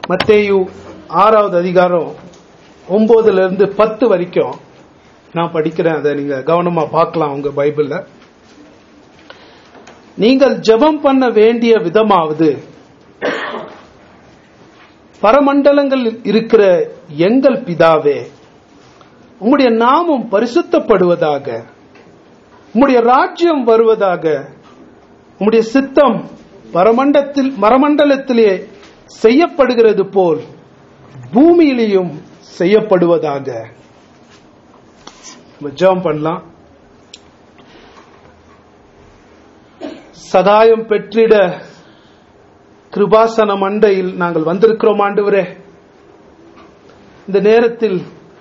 மத்தேயு ஆறாவது அதிகாரம் ஒன்பதுல இருந்து பத்து வரைக்கும் நான் படிக்கிறேன் அதை நீங்க கவனமா பார்க்கலாம் உங்க பைபிள்ல நீங்கள் ஜெபம் பண்ண வேண்டிய விதமாவது பரமண்டலங்களில் இருக்கிற எங்கள் பிதாவே உம்முடைய நாமம் பரிசுத்தப்படுவதாக உம்முடைய ராஜ்யம் வருவதாக உம்முடைய சித்தம் பரமண்டத்தில் மரமண்டலத்திலே செய்யப்படுகிறது போல் பூமியிலேயும் செய்யப்படுவதாக நம்ம ஜெபம் பண்ணலாம் சகாயம் பெற்றிட கிருபாசன மண்டையில் நாங்கள் வந்திருக்கிறோம் ஆண்டவரே இந்த நேரத்தில்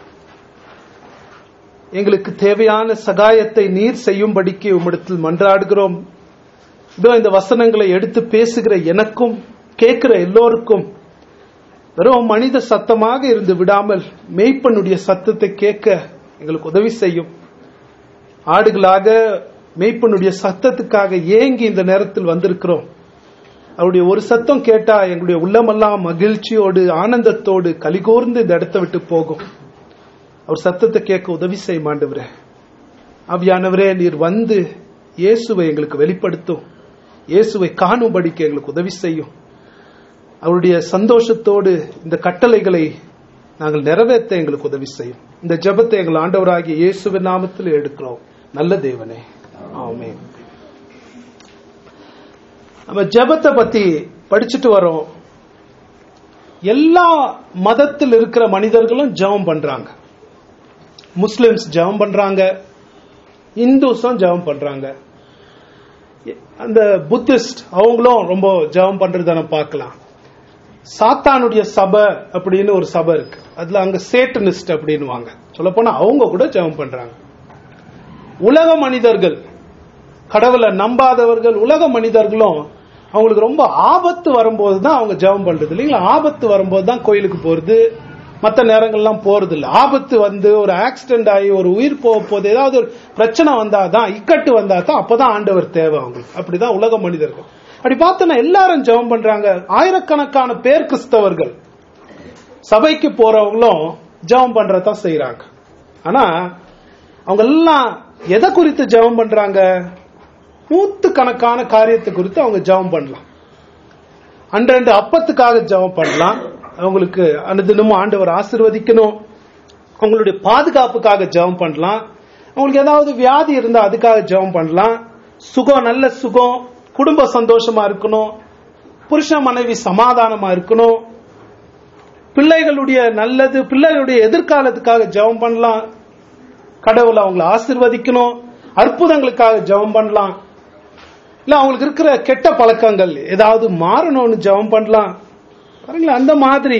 எங்களுக்கு தேவையான சகாயத்தை நீர் செய்யும்படிக்கு உம்மிடத்தில் மன்றாடுகிறோம் இதோ இந்த வசனங்களை எடுத்து பேசுகிற எனக்கும் கேட்கிற எல்லோருக்கும் வெறும் மனித சத்தமாக இருந்து விடாமல் மெய்ப்பனுடைய சத்தத்தை கேட்க எங்களுக்கு உதவி செய்யும் ஆடுகளாக மெய்ப்பனுடைய சத்தத்துக்காக ஏங்கி இந்த நேரத்தில் வந்திருக்கிறோம் அவருடைய ஒரு சத்தம் கேட்டா எங்களுடைய உள்ளமெல்லாம் மகிழ்ச்சியோடு ஆனந்தத்தோடு கலிகோர்ந்து இந்த இடத்தை விட்டு போகும் அவர் சத்தத்தை கேட்க உதவி செய்ய மாண்டவரே அவ்வியானவரே நீர் வந்து இயேசுவை எங்களுக்கு வெளிப்படுத்தும் இயேசுவை காணும்படிக்கு எங்களுக்கு உதவி செய்யும் அவருடைய சந்தோஷத்தோடு இந்த கட்டளைகளை நாங்கள் நிறைவேற்ற எங்களுக்கு உதவி செய்யும் இந்த ஜெபத்தை எங்கள் ஆண்டவராகிய இயேசுவின் நாமத்தில் எடுக்கிறோம் நல்ல தேவனே ஆமென் நம்ம ஜெபத்தை பத்தி படிச்சுட்டு வரோம் எல்லா மதத்தில் இருக்கிற மனிதர்களும் ஜெபம் பண்றாங்க முஸ்லிம்ஸ் ஜெபம் பண்றாங்க இந்துஸும் ஜெபம் பண்றாங்க அந்த புத்திஸ்ட் அவங்களும் ரொம்ப ஜெபம் பண்றத நம்ம பார்க்கலாம் சாத்தானுடைய சபை அப்படின்னு ஒரு சபை இருக்கு அதுல அங்க சேட்டனிஸ்ட் அப்படின்னு வாங்க சொல்ல போனா அவங்க கூட ஜெபம் பண்றாங்க உலக மனிதர்கள் கடவுளை நம்பாதவர்கள் உலக மனிதர்களும் அவங்களுக்கு ரொம்ப ஆபத்து வரும்போது தான் அவங்க ஜெபம் பண்றது இல்லைங்களா ஆபத்து வரும்போது தான் கோயிலுக்கு போறது மற்ற நேரங்கள்லாம் போறது இல்லை ஆபத்து வந்து ஒரு ஆக்சிடென்ட் ஆகி ஒரு உயிர் போக போது ஏதாவது ஒரு பிரச்சனை வந்தாதான் இக்கட்டு வந்தா தான் அப்பதான் ஆண்டவர் தேவை அவங்களுக்கு அப்படிதான் உலக மனிதர்கள் அப்படி பார்த்தோன்னா எல்லாரும் ஜெபம் பண்றாங்க ஆயிரக்கணக்கான பேர் கிறிஸ்தவர்கள் சபைக்கு போறவங்களும் ஜெபம் பண்றதான் செய்யறாங்க ஆனா அவங்க எல்லாம் எதை குறித்து ஜெபம் பண்றாங்க நூத்து கணக்கான காரியத்தை குறித்து அவங்க ஜெபம் பண்ணலாம் அன்றண்டு அப்பத்துக்காக ஜெபம் பண்ணலாம் அவங்களுக்கு அனுதினமும் ஆண்டவர் ஆசிர்வதிக்கணும் அவங்களுடைய பாதுகாப்புக்காக ஜெபம் பண்ணலாம் அவங்களுக்கு ஏதாவது வியாதி இருந்தா அதுக்காக ஜெபம் பண்ணலாம் சுகம் நல்ல சுகம் குடும்ப சந்தோஷமா இருக்கணும் புருஷன் மனைவி சமாதானமா இருக்கணும் பிள்ளைகளுடைய நல்லது பிள்ளைகளுடைய எதிர்காலத்துக்காக ஜெபம் பண்ணலாம் கடவுளை அவங்களை ஆசிர்வதிக்கணும் அற்புதங்களுக்காக ஜெபம் பண்ணலாம் இல்ல அவங்களுக்கு இருக்கிற கெட்ட பழக்கங்கள் ஏதாவது மாறணும்னு ஜெபம் பண்ணலாம் பாருங்களேன் அந்த மாதிரி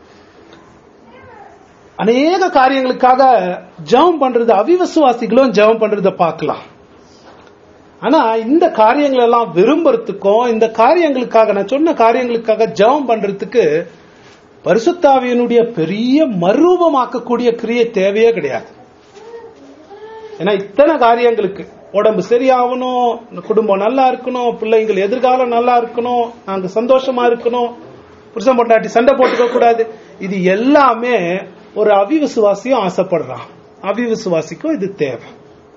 அநேக காரியங்களுக்காக ஜெபம் பண்றது அவிவிசுவாசிகளும் ஜெபம் பண்றத பார்க்கலாம் ஆனா இந்த காரியங்கள் எல்லாம் விரும்புறதுக்கும் இந்த காரியங்களுக்காக நான் சொன்ன காரியங்களுக்காக ஜெபம் பண்றதுக்கு பரிசுத்தாவியனுடைய பெரிய மறுரூபமாக்கக்கூடிய கிரியை தேவையே கிடையாது ஏன்னா இத்தனை காரியங்களுக்கு உடம்பு சரியாகணும் குடும்பம் நல்லா இருக்கணும் பிள்ளைங்கள் எதிர்காலம் நல்லா இருக்கணும் நாங்க சந்தோஷமா இருக்கணும் புருஷன் பொண்டாட்டி சண்டை போட்டுக்க கூடாது இது எல்லாமே ஒரு அவிவிசுவாசியும் ஆசைப்படுறான் அவிவிசுவாசிக்கும் இது தேவை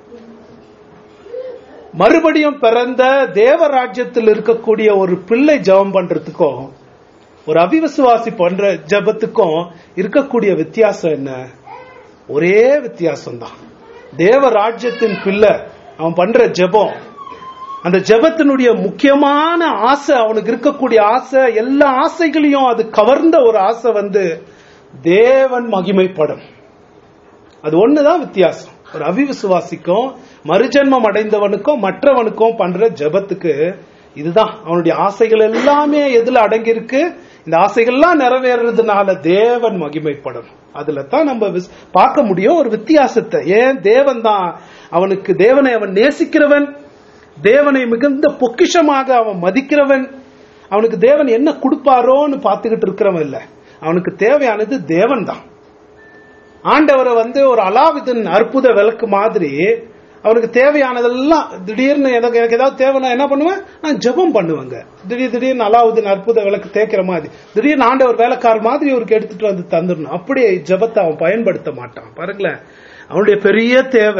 மறுபடியும் பிறந்த தேவராஜ்யத்தில் இருக்கக்கூடிய ஒரு பிள்ளை ஜபம் பண்றதுக்கும் ஒரு அவிவிசுவாசி பண்ற ஜபத்துக்கும் இருக்கக்கூடிய வித்தியாசம் என்ன ஒரே வித்தியாசம் தான் தேவராஜ்யத்தின் பிள்ளை அவன் பண்ற ஜெபம் அந்த ஜெபத்தினுடைய முக்கியமான ஆசை அவனுக்கு இருக்கக்கூடிய ஆசை எல்லா ஆசைகளையும் அது கவர்ந்த ஒரு ஆசை வந்து தேவன் மகிமைப்படும் அது ஒண்ணுதான் வித்தியாசம் ஒரு அவிவிசுவாசிக்கும் மறுஜன்மம் அடைந்தவனுக்கும் மற்றவனுக்கும் பண்ற ஜெபத்துக்கு இதுதான் அவனுடைய ஆசைகள் எல்லாமே எதுல அடங்கி இருக்கு இந்த ஆசைகள்லாம் நிறைவேறதுனால தேவன் மகிமைப்படும் அதுல தான் நம்ம பார்க்க முடியும் ஒரு வித்தியாசத்தை ஏன் தேவன் தான் அவனுக்கு தேவனை அவன் நேசிக்கிறவன் தேவனை மிகுந்த பொக்கிஷமாக அவன் மதிக்கிறவன் அவனுக்கு தேவன் என்ன கொடுப்பாரோன்னு பார்த்துக்கிட்டு இருக்கிறவன் இல்ல அவனுக்கு தேவையானது தேவன் தான் ஆண்டவரை வந்து ஒரு அலாவுதீன் அற்புத விளக்கு மாதிரி அவனுக்கு தேவையானதெல்லாம் திடீர்னு எனக்கு எனக்கு ஏதாவது தேவைன்னா என்ன பண்ணுவேன் நான் ஜெபம் பண்ணுவேங்க திடீர் திடீர்னு அலாவுதீன் அற்புத விளக்கு தேய்க்கிற மாதிரி திடீர்னு ஆண்டவர் வேலைக்கார மாதிரி அவருக்கு எடுத்துட்டு வந்து தந்துடணும் அப்படியே ஜெபத்தை அவன் பயன்படுத்த மாட்டான் பாருங்களேன் அவனுடைய பெரிய தேவை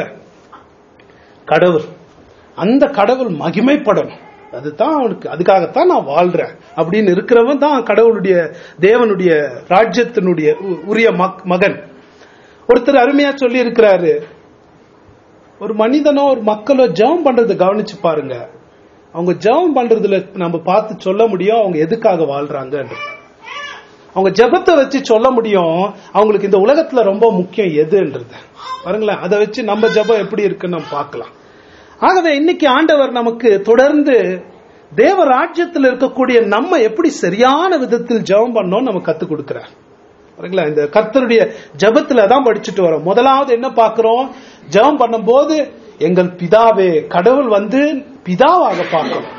கடவுள் அந்த கடவுள் மகிமைப்படணும் அதுதான் அவனுக்கு அதுக்காகத்தான் நான் வாழ்றேன் அப்படின்னு இருக்கிறவன் தான் கடவுளுடைய தேவனுடைய ராஜ்யத்தினுடைய உ- உரிய மக்- மகன் ஒருத்தர் அருமையா சொல்லி இருக்கிறாரு ஒரு மனிதனோ ஒரு மக்களோ ஜெபம் பண்றதை கவனிச்சு பாருங்க அவங்க ஜெபம் பண்றதுல நம்ம பார்த்து சொல்ல முடியும் அவங்க எதுக்காக வாழ்றாங்கன்றது அவங்க ஜெபத்தை வச்சு சொல்ல முடியும் அவங்களுக்கு இந்த உலகத்துல ரொம்ப முக்கியம் எதுன்றது பாருங்களேன் அதை வச்சு நம்ம ஜெபம் எப்படி இருக்குன்னு நம்ம பார்க்கலாம் ஆகவே இன்னைக்கு ஆண்டவர் நமக்கு தொடர்ந்து தேவ ராஜ்யத்தில் இருக்கக்கூடிய நம்ம எப்படி சரியான விதத்தில் ஜெபம் பண்ணோம் நம்ம கத்துக் கொடுக்கிறார் பாருங்களா இந்த கர்த்தருடைய ஜெபத்துல தான் படிச்சுட்டு வரோம் முதலாவது என்ன பார்க்கிறோம் ஜெபம் பண்ணும்போது எங்கள் பிதாவே கடவுள் வந்து பிதாவாக பார்க்கணும்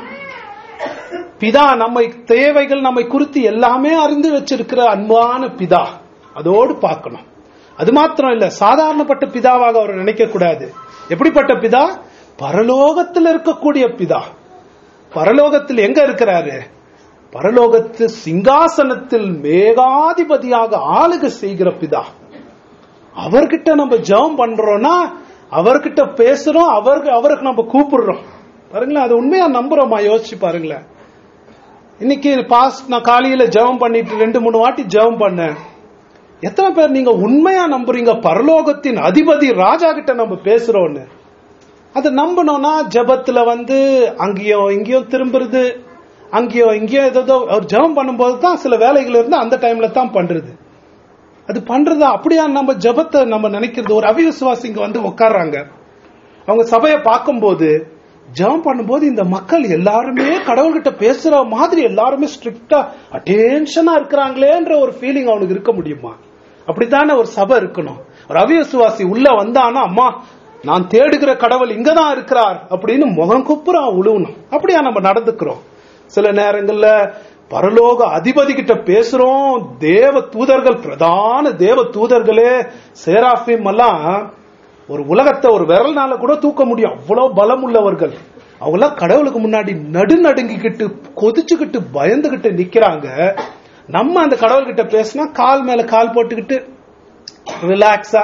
பிதா நம்மை தேவைகள் நம்மை குறித்து எல்லாமே அறிந்து வச்சிருக்கிற அன்பான பிதா அதோடு பார்க்கணும் அது மாத்திரம் இல்ல சாதாரணப்பட்ட பிதாவாக அவர் நினைக்க கூடாது எப்படிப்பட்ட பிதா பரலோகத்தில் இருக்கக்கூடிய பிதா பரலோகத்தில் எங்க இருக்கிறாரு பரலோகத்து சிங்காசனத்தில் மேகாதிபதியாக ஆளுகை செய்கிற பிதா அவர்கிட்ட நம்ம ஜெபம் பண்றோம்னா அவர்கிட்ட பேசுறோம் அவருக்கு அவருக்கு நம்ம கூப்பிடுறோம் பாருங்களேன் அது உண்மையா நம்புறோமா யோசிச்சு பாருங்களேன் இன்னைக்கு பாஸ் நான் காலையில ஜெபம் பண்ணிட்டு ரெண்டு மூணு வாட்டி ஜெபம் பண்ணேன் எத்தனை பேர் நீங்க உண்மையா நம்புறீங்க பரலோகத்தின் அதிபதி ராஜா கிட்ட நம்ம பேசுறோம்னு அதை நம்பணும்னா ஜெபத்துல வந்து அங்கேயும் இங்கேயும் திரும்புறது அங்கேயும் இங்கேயும் ஏதோ அவர் ஜெபம் பண்ணும்போது தான் சில வேலைகள் இருந்து அந்த டைம்ல தான் பண்றது அது பண்றது அப்படியா நம்ம ஜெபத்தை நம்ம நினைக்கிறது ஒரு அவிசுவாசி இங்க வந்து உட்கார்றாங்க அவங்க சபையை பார்க்கும்போது ஜெபம் பண்ணும்போது இந்த மக்கள் எல்லாருமே கடவுள்கிட்ட பேசுற மாதிரி எல்லாருமே ஸ்ட்ரிக்டா அட்டென்ஷனா இருக்கிறாங்களேன்ற ஒரு ஃபீலிங் அவனுக்கு இருக்க முடியுமா அப்படித்தானே ஒரு சபை இருக்கணும் ஒரு அவிசுவாசி உள்ள வந்தானா அம்மா நான் தேடுகிற கடவுள் இங்கதான் இருக்கிறார் அப்படின்னு முகம் குப்புறான் உழுவணும் அப்படியா நம்ம நடந்துக்கிறோம் சில நேரங்கள்ல பரலோக அதிபதி கிட்ட பேசுறோம் தேவ தூதர்கள் பிரதான தேவ தூதர்களே சேராஃபிம் எல்லாம் ஒரு உலகத்தை ஒரு விரல்னால கூட தூக்க முடியும் அவ்வளவு பலம் உள்ளவர்கள் அவங்களாம் கடவுளுக்கு முன்னாடி நடு நடுங்கிக்கிட்டு கொதிச்சுக்கிட்டு பயந்துகிட்டு நிக்கிறாங்க நம்ம அந்த கடவுள்கிட்ட பேசினா கால் மேல கால் போட்டுக்கிட்டு ரிலாக்ஸா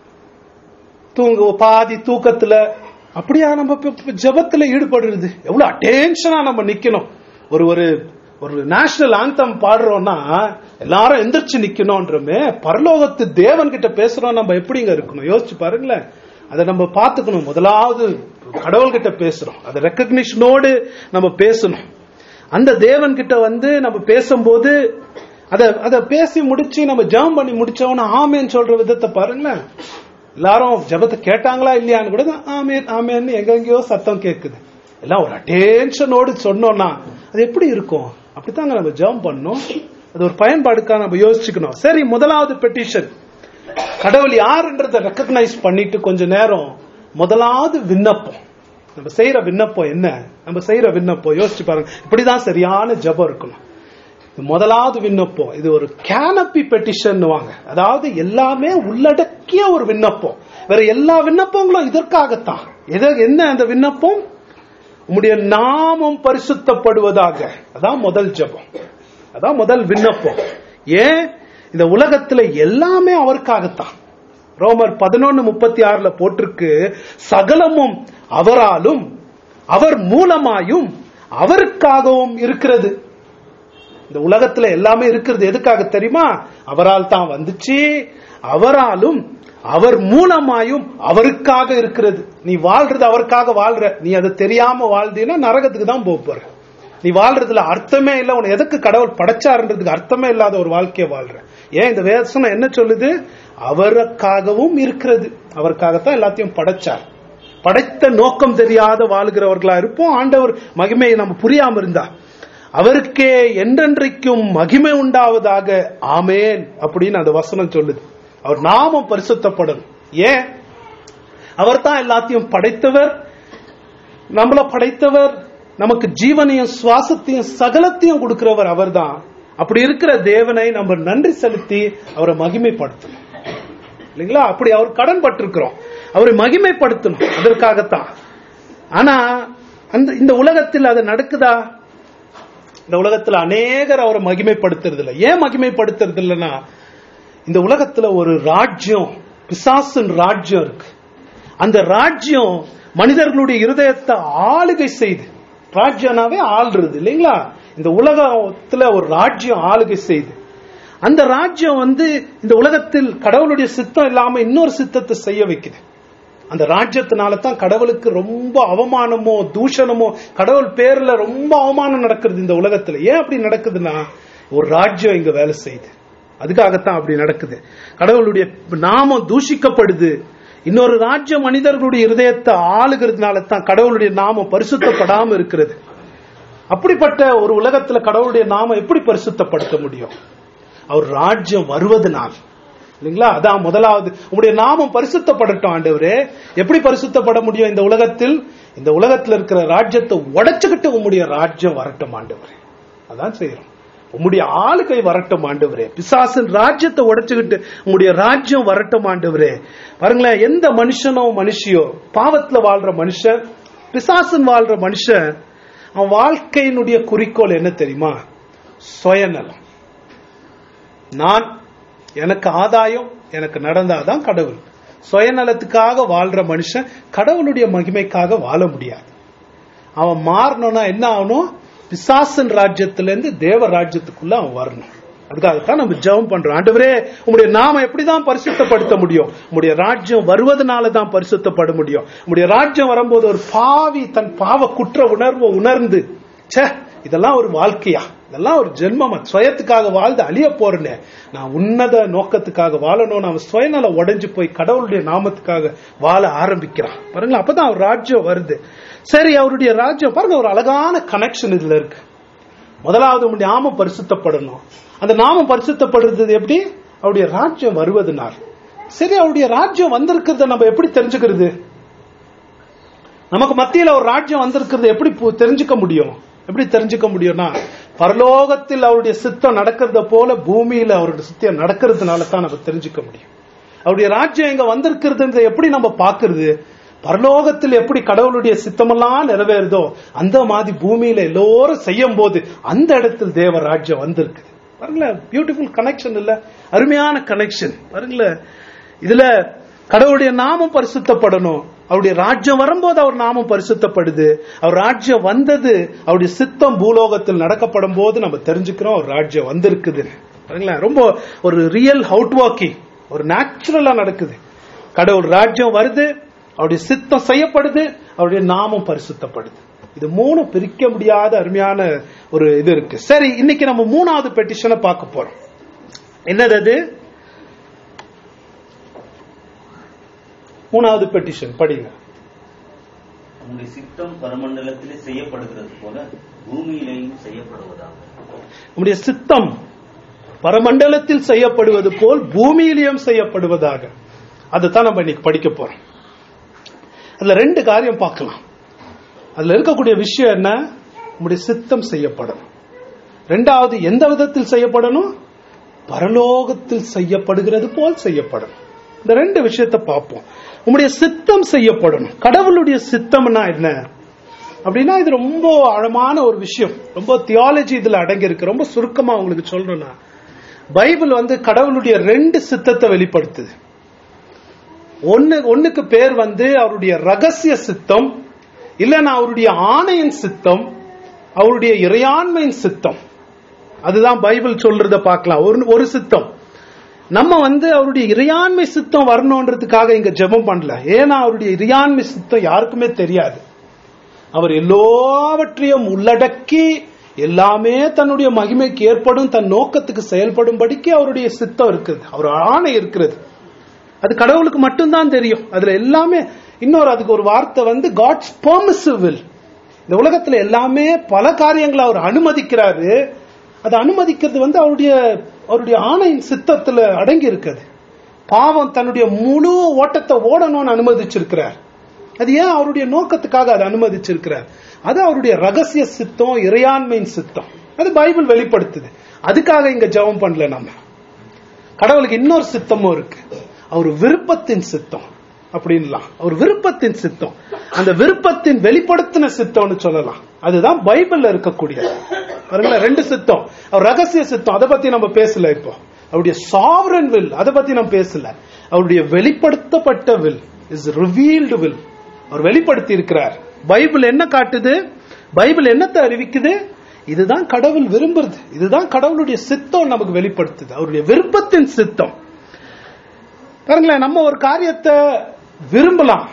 தூங்க பாதி தூக்கத்துல அப்படியா நம்ம இப்ப- இப்ப ஜெபத்துல ஈடுபடுறது எவ்வளவு அட்டென்ஷனா நம்ம நிக்கணும் ஒரு ஒரு ஒரு நேஷனல் ஆந்தம் பாடுறோம்னா எல்லாரும் எந்திரிச்சு நிக்கணும்ன்றமே பரலோகத்து தேவன் கிட்ட பேசுறோம் நம்ம எப்படிங்க இருக்கணும் யோசிச்சு பாருங்களேன் அதை நம்ம பார்த்துக்கணும் முதலாவது கடவுள்கிட்ட பேசுறோம் அதை ரெக்கக்னிஷனோடு நம்ம பேசணும் அந்த தேவன் கிட்ட வந்து நம்ம பேசும்போது அத அத பேசி முடிச்சு நம்ம ஜெபம் பண்ணி முடிச்சவன ஆமேன்னு சொல்ற விதத்தை பாருங்களேன் எல்லாரும் ஜெபத்தை கேட்டாங்களா இல்லையான்னு கூட தான் ஆமேன் ஆமேன்னு எங்கெங்கயோ சத்தம் கேக்குது எல்லாம் ஒரு அட்டென்ஷனோடு சொன்னோம்னா அது எப்படி இருக்கும் அப்படித்தாங்க நம்ம ஜெபம் பண்ணோம் அது ஒரு பயன்பாடுக்காக நம்ம யோசிச்சுக்கணும் சரி முதலாவது பெட்டிஷன் கடவுள் யாருன்றதை ரெக்கக்னைஸ் பண்ணிட்டு கொஞ்ச நேரம் முதலாவது விண்ணப்பம் நம்ம செய்யற விண்ணப்பம் என்ன நம்ம செய்யற விண்ணப்பம் யோசிச்சு பாருங்க இப்படிதான் சரியான ஜெபம் இருக்கணும் இது முதலாவது விண்ணப்பம் இது ஒரு கேனப்பி பெட்டிஷன் வாங்க அதாவது எல்லாமே உள்ளடக்கிய ஒரு விண்ணப்பம் வேற எல்லா விண்ணப்பங்களும் இதற்காகத்தான் எது என்ன அந்த விண்ணப்பம் உம்முடைய நாமம் பரிசுத்தப்படுவதாக அதான் முதல் ஜெபம் அதான் முதல் விண்ணப்பம் ஏன் இந்த உலகத்துல எல்லாமே அவருக்காகத்தான் ரோமர் பதினொன்னு முப்பத்தி ஆறுல போட்டிருக்கு சகலமும் அவராலும் அவர் மூலமாயும் அவருக்காகவும் இருக்கிறது இந்த உலகத்துல எல்லாமே இருக்கிறது எதுக்காக தெரியுமா அவரால் தான் வந்துச்சு அவராலும் அவர் மூலமாயும் அவருக்காக இருக்கிறது நீ வாழ்றது அவருக்காக வாழ்ற நீ அதை தெரியாம வாழ்ந்தீன்னா நரகத்துக்கு தான் போக போற நீ வாழ்றதுல அர்த்தமே இல்ல உன்னை எதுக்கு கடவுள் படைச்சாருன்றதுக்கு அர்த்தமே இல்லாத ஒரு வாழ்க்கையை வாழ்ற ஏன் இந்த வேசனம் என்ன சொல்லுது அவருக்காகவும் இருக்கிறது அவருக்காகத்தான் எல்லாத்தையும் படைச்சார் படைத்த நோக்கம் தெரியாத வாழ்கிறவர்களா இருப்போம் ஆண்டவர் மகிமையை நம்ம புரியாம இருந்தா அவருக்கே என்றென்றைக்கும் மகிமை உண்டாவதாக ஆமேன் அப்படின்னு அந்த வசனம் சொல்லுது அவர் நாமம் பரிசுத்தப்படணும் ஏன் அவர் தான் எல்லாத்தையும் படைத்தவர் நம்மள படைத்தவர் நமக்கு ஜீவனையும் சுவாசத்தையும் சகலத்தையும் கொடுக்கிறவர் அவர்தான் அப்படி இருக்கிற தேவனை நம்ம நன்றி செலுத்தி அவரை மகிமைப்படுத்தணும் இல்லைங்களா அப்படி அவர் கடன் பட்டிருக்கிறோம் அவரை மகிமைப்படுத்தணும் அதற்காகத்தான் ஆனா அந்த இந்த உலகத்தில் அது நடக்குதா இந்த உலகத்துல அநேகர் அவரை மகிமைப்படுத்துறது இல்லை ஏன் மகிமைப்படுத்துறது இல்லைன்னா இந்த உலகத்துல ஒரு ராஜ்யம் பிசாசின் ராஜ்யம் இருக்கு அந்த ராஜ்யம் மனிதர்களுடைய இருதயத்தை ஆளுகை செய்து ராஜ்யம்னாவே ஆள்றது இல்லைங்களா இந்த உலகத்துல ஒரு ராஜ்யம் ஆளுகை செய்து அந்த ராஜ்யம் வந்து இந்த உலகத்தில் கடவுளுடைய சித்தம் இல்லாம இன்னொரு சித்தத்தை செய்ய வைக்குது அந்த ராஜ்யத்தினால தான் கடவுளுக்கு ரொம்ப அவமானமோ தூஷணமோ கடவுள் பேர்ல ரொம்ப அவமானம் நடக்கிறது இந்த உலகத்துல ஏன் அப்படி நடக்குதுன்னா ஒரு ராஜ்யம் இங்க வேலை செய்யுது அதுக்காகத்தான் அப்படி நடக்குது கடவுளுடைய நாமம் தூஷிக்கப்படுது இன்னொரு ராஜ்ய மனிதர்களுடைய இருதயத்தை ஆளுகிறதுனால தான் கடவுளுடைய நாமம் பரிசுத்தப்படாம இருக்கிறது அப்படிப்பட்ட ஒரு உலகத்துல கடவுளுடைய நாமம் எப்படி பரிசுத்தப்படுத்த முடியும் அவர் ராஜ்யம் வருவதனால் இல்லைங்களா அதான் முதலாவது உங்களுடைய நாமம் பரிசுத்தப்படட்டும் ஆண்டவரே எப்படி பரிசுத்தப்பட முடியும் இந்த உலகத்தில் இந்த உலகத்தில் இருக்கிற ராஜ்யத்தை உடைச்சுக்கிட்டு உங்களுடைய ராஜ்யம் வரட்டும் ஆண்டவரே அதான் செய்யறோம் உம்முடைய ஆளுகை வரட்டும் ஆண்டவரே பிசாசின் ராஜ்யத்தை உடைச்சுக்கிட்டு உங்களுடைய ராஜ்யம் வரட்டும் ஆண்டவரே பாருங்களேன் எந்த மனுஷனோ மனுஷியோ பாவத்துல வாழ்ற மனுஷன் பிசாசன் வாழ்ற மனுஷன் அவன் வாழ்க்கையினுடைய குறிக்கோள் என்ன தெரியுமா சுயநலம் நான் எனக்கு ஆதாயம் எனக்கு நடந்தாதான் கடவுள் சுயநலத்துக்காக வாழ்ற மனுஷன் கடவுளுடைய மகிமைக்காக வாழ முடியாது அவன் மாறணும்னா என்ன ஆகணும் பிசாசன் ராஜ்யத்திலிருந்து தேவ ராஜ்யத்துக்குள்ள அவன் வரணும் அதுக்காகத்தான் நம்ம ஜெபம் பண்றோம் ஆண்டவரே உங்களுடைய நாம எப்படிதான் பரிசுத்தப்படுத்த முடியும் உங்களுடைய ராஜ்யம் வருவதனால தான் பரிசுத்தப்பட முடியும் உங்களுடைய ராஜ்யம் வரும்போது ஒரு பாவி தன் பாவ குற்ற உணர்வை உணர்ந்து ச்சே இதெல்லாம் ஒரு வாழ்க்கையா இதெல்லாம் ஒரு ஜென்மமா சுயத்துக்காக வாழ்ந்து அழிய போறேனே நான் உன்னத நோக்கத்துக்காக வாழணும் அவன் சுயநல உடைஞ்சு போய் கடவுளுடைய நாமத்துக்காக வாழ ஆரம்பிக்கிறான் பாருங்களா அப்பதான் அவர் ராஜ்யம் வருது சரி அவருடைய ராஜ்யம் பாருங்க ஒரு அழகான கனெக்ஷன் இதுல இருக்கு முதலாவது உங்களுடைய நாமம் பரிசுத்தப்படணும் அந்த நாமம் பரிசுத்தப்படுறது எப்படி அவருடைய ராஜ்யம் வருவதனால் சரி அவருடைய ராஜ்யம் வந்திருக்கிறத நம்ம எப்படி தெரிஞ்சுக்கிறது நமக்கு மத்தியில ஒரு ராஜ்யம் வந்திருக்கிறது எப்படி பு- தெரிஞ்சுக்க முடியும் எப்படி தெரிஞ்சுக்க முடியும்னா பரலோகத்தில் அவருடைய சித்தம் நடக்கிறத போல பூமியில அவருடைய சித்தம் நடக்கிறதுனால தான் நம்ம தெரிஞ்சுக்க முடியும் அவருடைய ராஜ்யம் எங்க வந்திருக்கிறது எப்படி நம்ம பாக்குறது பரலோகத்தில் எப்படி கடவுளுடைய சித்தமெல்லாம் நிறைவேறுதோ அந்த மாதிரி பூமியில எல்லோரும் செய்யும் போது அந்த இடத்தில் தேவ ராஜ்யம் வந்திருக்குது பாருங்களேன் பியூட்டிஃபுல் கனெக்ஷன் இல்ல அருமையான கனெக்ஷன் பாருங்களேன் இதுல கடவுளுடைய நாமம் பரிசுத்தப்படணும் அவருடைய ராஜ்யம் வரும்போது அவர் நாமம் பரிசுத்தப்படுது அவர் ராஜ்யம் வந்தது அவருடைய சித்தம் பூலோகத்தில் நடக்கப்படும் போது நம்ம தெரிஞ்சுக்கிறோம் அவர் ராஜ்யம் வந்திருக்குது பாருங்களேன் ரொம்ப ஒரு ரியல் அவுட் வாக்கிங் ஒரு நேச்சுரலா நடக்குது கடவுள் ராஜ்யம் வருது அவருடைய சித்தம் செய்யப்படுது அவருடைய நாமம் பரிசுத்தப்படுது இது மூணு பிரிக்க முடியாத அருமையான ஒரு இது இருக்கு சரி இன்னைக்கு நம்ம மூணாவது பெட்டிஷனை பார்க்க போறோம் என்னது அது மூணாவது பெட்டிஷன் படிங்க உங்களுடைய சித்தம் பரமண்டலத்திலே செய்யப்படுகிறது போல பூமியிலேயும் செய்யப்படுவதாக நம்முடைய சித்தம் பரமண்டலத்தில் செய்யப்படுவது போல் பூமியிலும் செய்யப்படுவதாக அதுதான் நம்ம இன்னைக்கு படிக்க போறோம் அதுல ரெண்டு காரியம் பார்க்கலாம் அதுல இருக்கக்கூடிய விஷயம் என்ன நம்முடைய சித்தம் செய்யப்படணும் ரெண்டாவது எந்த விதத்தில் செய்யப்படணும் பரலோகத்தில் செய்யப்படுகிறது போல் செய்யப்படணும் இந்த ரெண்டு விஷயத்தை பார்ப்போம் உம்முடைய சித்தம் செய்யப்படணும் கடவுளுடைய சித்தம்னா என்ன அப்படின்னா இது ரொம்ப ஆழமான ஒரு விஷயம் ரொம்ப தியாலஜி இதுல அடங்கி இருக்கு ரொம்ப சுருக்கமா உங்களுக்கு சொல்றேன்னா பைபிள் வந்து கடவுளுடைய ரெண்டு சித்தத்தை வெளிப்படுத்துது ஒன்னு ஒண்ணுக்கு பேர் வந்து அவருடைய ரகசிய சித்தம் இல்லைன்னா அவருடைய ஆணையின் சித்தம் அவருடைய இறையாண்மையின் சித்தம் அதுதான் பைபிள் சொல்றத பார்க்கலாம் ஒரு ஒரு சித்தம் நம்ம வந்து அவருடைய இறையாண்மை சித்தம் வரணுன்றதுக்காக இங்க ஜெபம் பண்ணல ஏன்னா அவருடைய இறையாண்மை சித்தம் யாருக்குமே தெரியாது அவர் எல்லாவற்றையும் உள்ளடக்கி எல்லாமே தன்னுடைய மகிமைக்கு ஏற்படும் தன் நோக்கத்துக்கு செயல்படும்படிக்கு அவருடைய சித்தம் இருக்குது அவர் ஆணை இருக்கிறது அது கடவுளுக்கு மட்டும்தான் தெரியும் அதுல எல்லாமே இன்னொரு அதுக்கு ஒரு வார்த்தை வந்து காட்ஸ் பெர்மிசிவ் இந்த உலகத்துல எல்லாமே பல காரியங்களை அவர் அனுமதிக்கிறாரு அதை அனுமதிக்கிறது வந்து அவருடைய அவருடைய ஆணையின் சித்தத்துல அடங்கி இருக்குது பாவம் தன்னுடைய முழு ஓட்டத்தை ஓடணும்னு அனுமதிச்சிருக்கிறார் அது ஏன் அவருடைய நோக்கத்துக்காக அதை அனுமதிச்சிருக்கிறார் அது அவருடைய ரகசிய சித்தம் இறையாண்மையின் சித்தம் அது பைபிள் வெளிப்படுத்துது அதுக்காக இங்க ஜெபம் பண்ணல நம்ம கடவுளுக்கு இன்னொரு சித்தமும் இருக்கு அவர் விருப்பத்தின் சித்தம் அப்படின்லாம் ஒரு விருப்பத்தின் சித்தம் அந்த விருப்பத்தின் வெளிப்படுத்தின சித்தம்னு சொல்லலாம் அதுதான் பைபிள்ல இருக்கக்கூடியது பாருங்களேன் ரெண்டு சித்தம் அவர் ரகசிய சித்தம் அதை பத்தி நம்ம பேசல இப்போ அவருடைய சாவரன் வில் அதை பத்தி நம்ம பேசல அவருடைய வெளிப்படுத்தப்பட்ட வில் இஸ் ரிவீல்டு வில் அவர் வெளிப்படுத்தி இருக்கிறார் பைபிள் என்ன காட்டுது பைபிள் என்னத்தை அறிவிக்குது இதுதான் கடவுள் விரும்புறது இதுதான் கடவுளுடைய சித்தம் நமக்கு வெளிப்படுத்துது அவருடைய விருப்பத்தின் சித்தம் பாருங்களேன் நம்ம ஒரு காரியத்தை விரும்பலாம்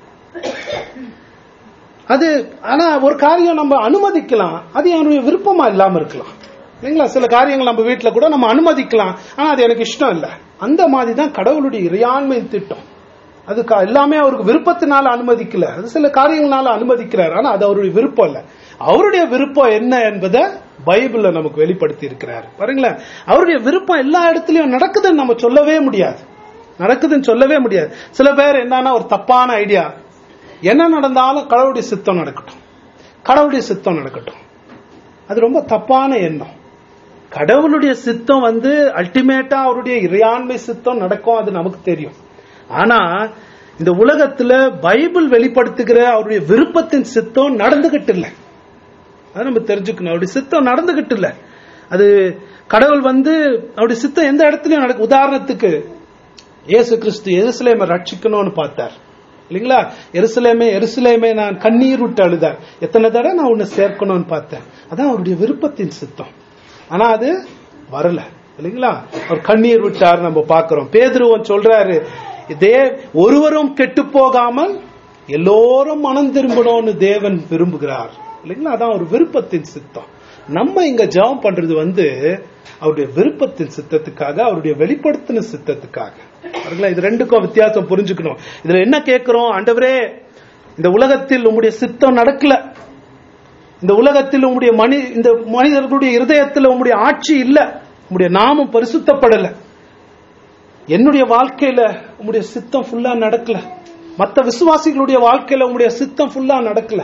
அது ஆனா ஒரு காரியம் நம்ம அனுமதிக்கலாம் அது என்னுடைய விருப்பமா இல்லாம இருக்கலாம் இல்லைங்களா சில காரியங்கள் நம்ம வீட்டுல கூட நம்ம அனுமதிக்கலாம் ஆனா அது எனக்கு இஷ்டம் இல்ல அந்த மாதிரி தான் கடவுளுடைய இறையாண்மை திட்டம் அது க- எல்லாமே அவருக்கு விருப்பத்தினால அனுமதிக்கல அது சில காரியங்களால அனுமதிக்கிறார் ஆனா அது அவருடைய விருப்பம் இல்ல அவருடைய விருப்பம் என்ன என்பதை பைபிள்ல நமக்கு வெளிப்படுத்தி இருக்கிறார் பாருங்களேன் அவருடைய விருப்பம் எல்லா இடத்துலயும் நடக்குதுன்னு நம்ம சொல்லவே முடியாது நடக்குதுன்னு சொல்லவே முடியாது சில பேர் என்னன்னா ஒரு தப்பான ஐடியா என்ன நடந்தாலும் கடவுளுடைய சித்தம் நடக்கட்டும் கடவுளுடைய சித்தம் நடக்கட்டும் அது ரொம்ப தப்பான எண்ணம் கடவுளுடைய சித்தம் வந்து அல்டிமேட்டா அவருடைய இறையாண்மை சித்தம் நடக்கும் அது நமக்கு தெரியும் ஆனா இந்த உலகத்துல பைபிள் வெளிப்படுத்துகிற அவருடைய விருப்பத்தின் சித்தம் நடந்துகிட்டு இல்லை அது நம்ம தெரிஞ்சுக்கணும் அவருடைய சித்தம் நடந்துகிட்டு இல்ல அது கடவுள் வந்து அவருடைய சித்தம் எந்த இடத்துலயும் நடக்கும் உதாரணத்துக்கு இயேசு கிறிஸ்து எருசலேமை ரட்சிக்கணும்னு பார்த்தார் இல்லைங்களா எருசலேமே எருசலேமே நான் கண்ணீர் விட்டு அழுதார் எத்தனை தடவை நான் உன்னை சேர்க்கணும்னு பார்த்தேன் அதான் அவருடைய விருப்பத்தின் சித்தம் ஆனா அது வரல இல்லைங்களா அவர் கண்ணீர் விட்டார் நம்ம பார்க்கிறோம் பேதுருவன் சொல்றாரு இதே ஒருவரும் கெட்டு போகாமல் எல்லோரும் மனம் திரும்பணும்னு தேவன் விரும்புகிறார் இல்லைங்களா அதான் ஒரு விருப்பத்தின் சித்தம் நம்ம இங்க ஜெபம் பண்றது வந்து அவருடைய விருப்பத்தின் சித்தத்துக்காக அவருடைய வெளிப்படுத்தின சித்தத்துக்காக பாருங்களேன், இது ரெண்டுக்கும் வித்தியாசம் புரிஞ்சுக்கணும் இதுல என்ன கேட்கிறோம் ஆண்டவரே இந்த உலகத்தில் உம்முடைய சித்தம் நடக்கல இந்த உலகத்தில் உம்முடைய மனி இந்த மனிதர்களுடைய இருதயத்தில் உம்முடைய ஆட்சி இல்ல உம்முடைய நாமம் பரிசுத்தப்படல என்னுடைய வாழ்க்கையில உம்முடைய சித்தம் ஃபுல்லா நடக்கல மத்த விசுவாசிகளுடைய வாழ்க்கையில உம்முடைய சித்தம் ஃபுல்லா நடக்கல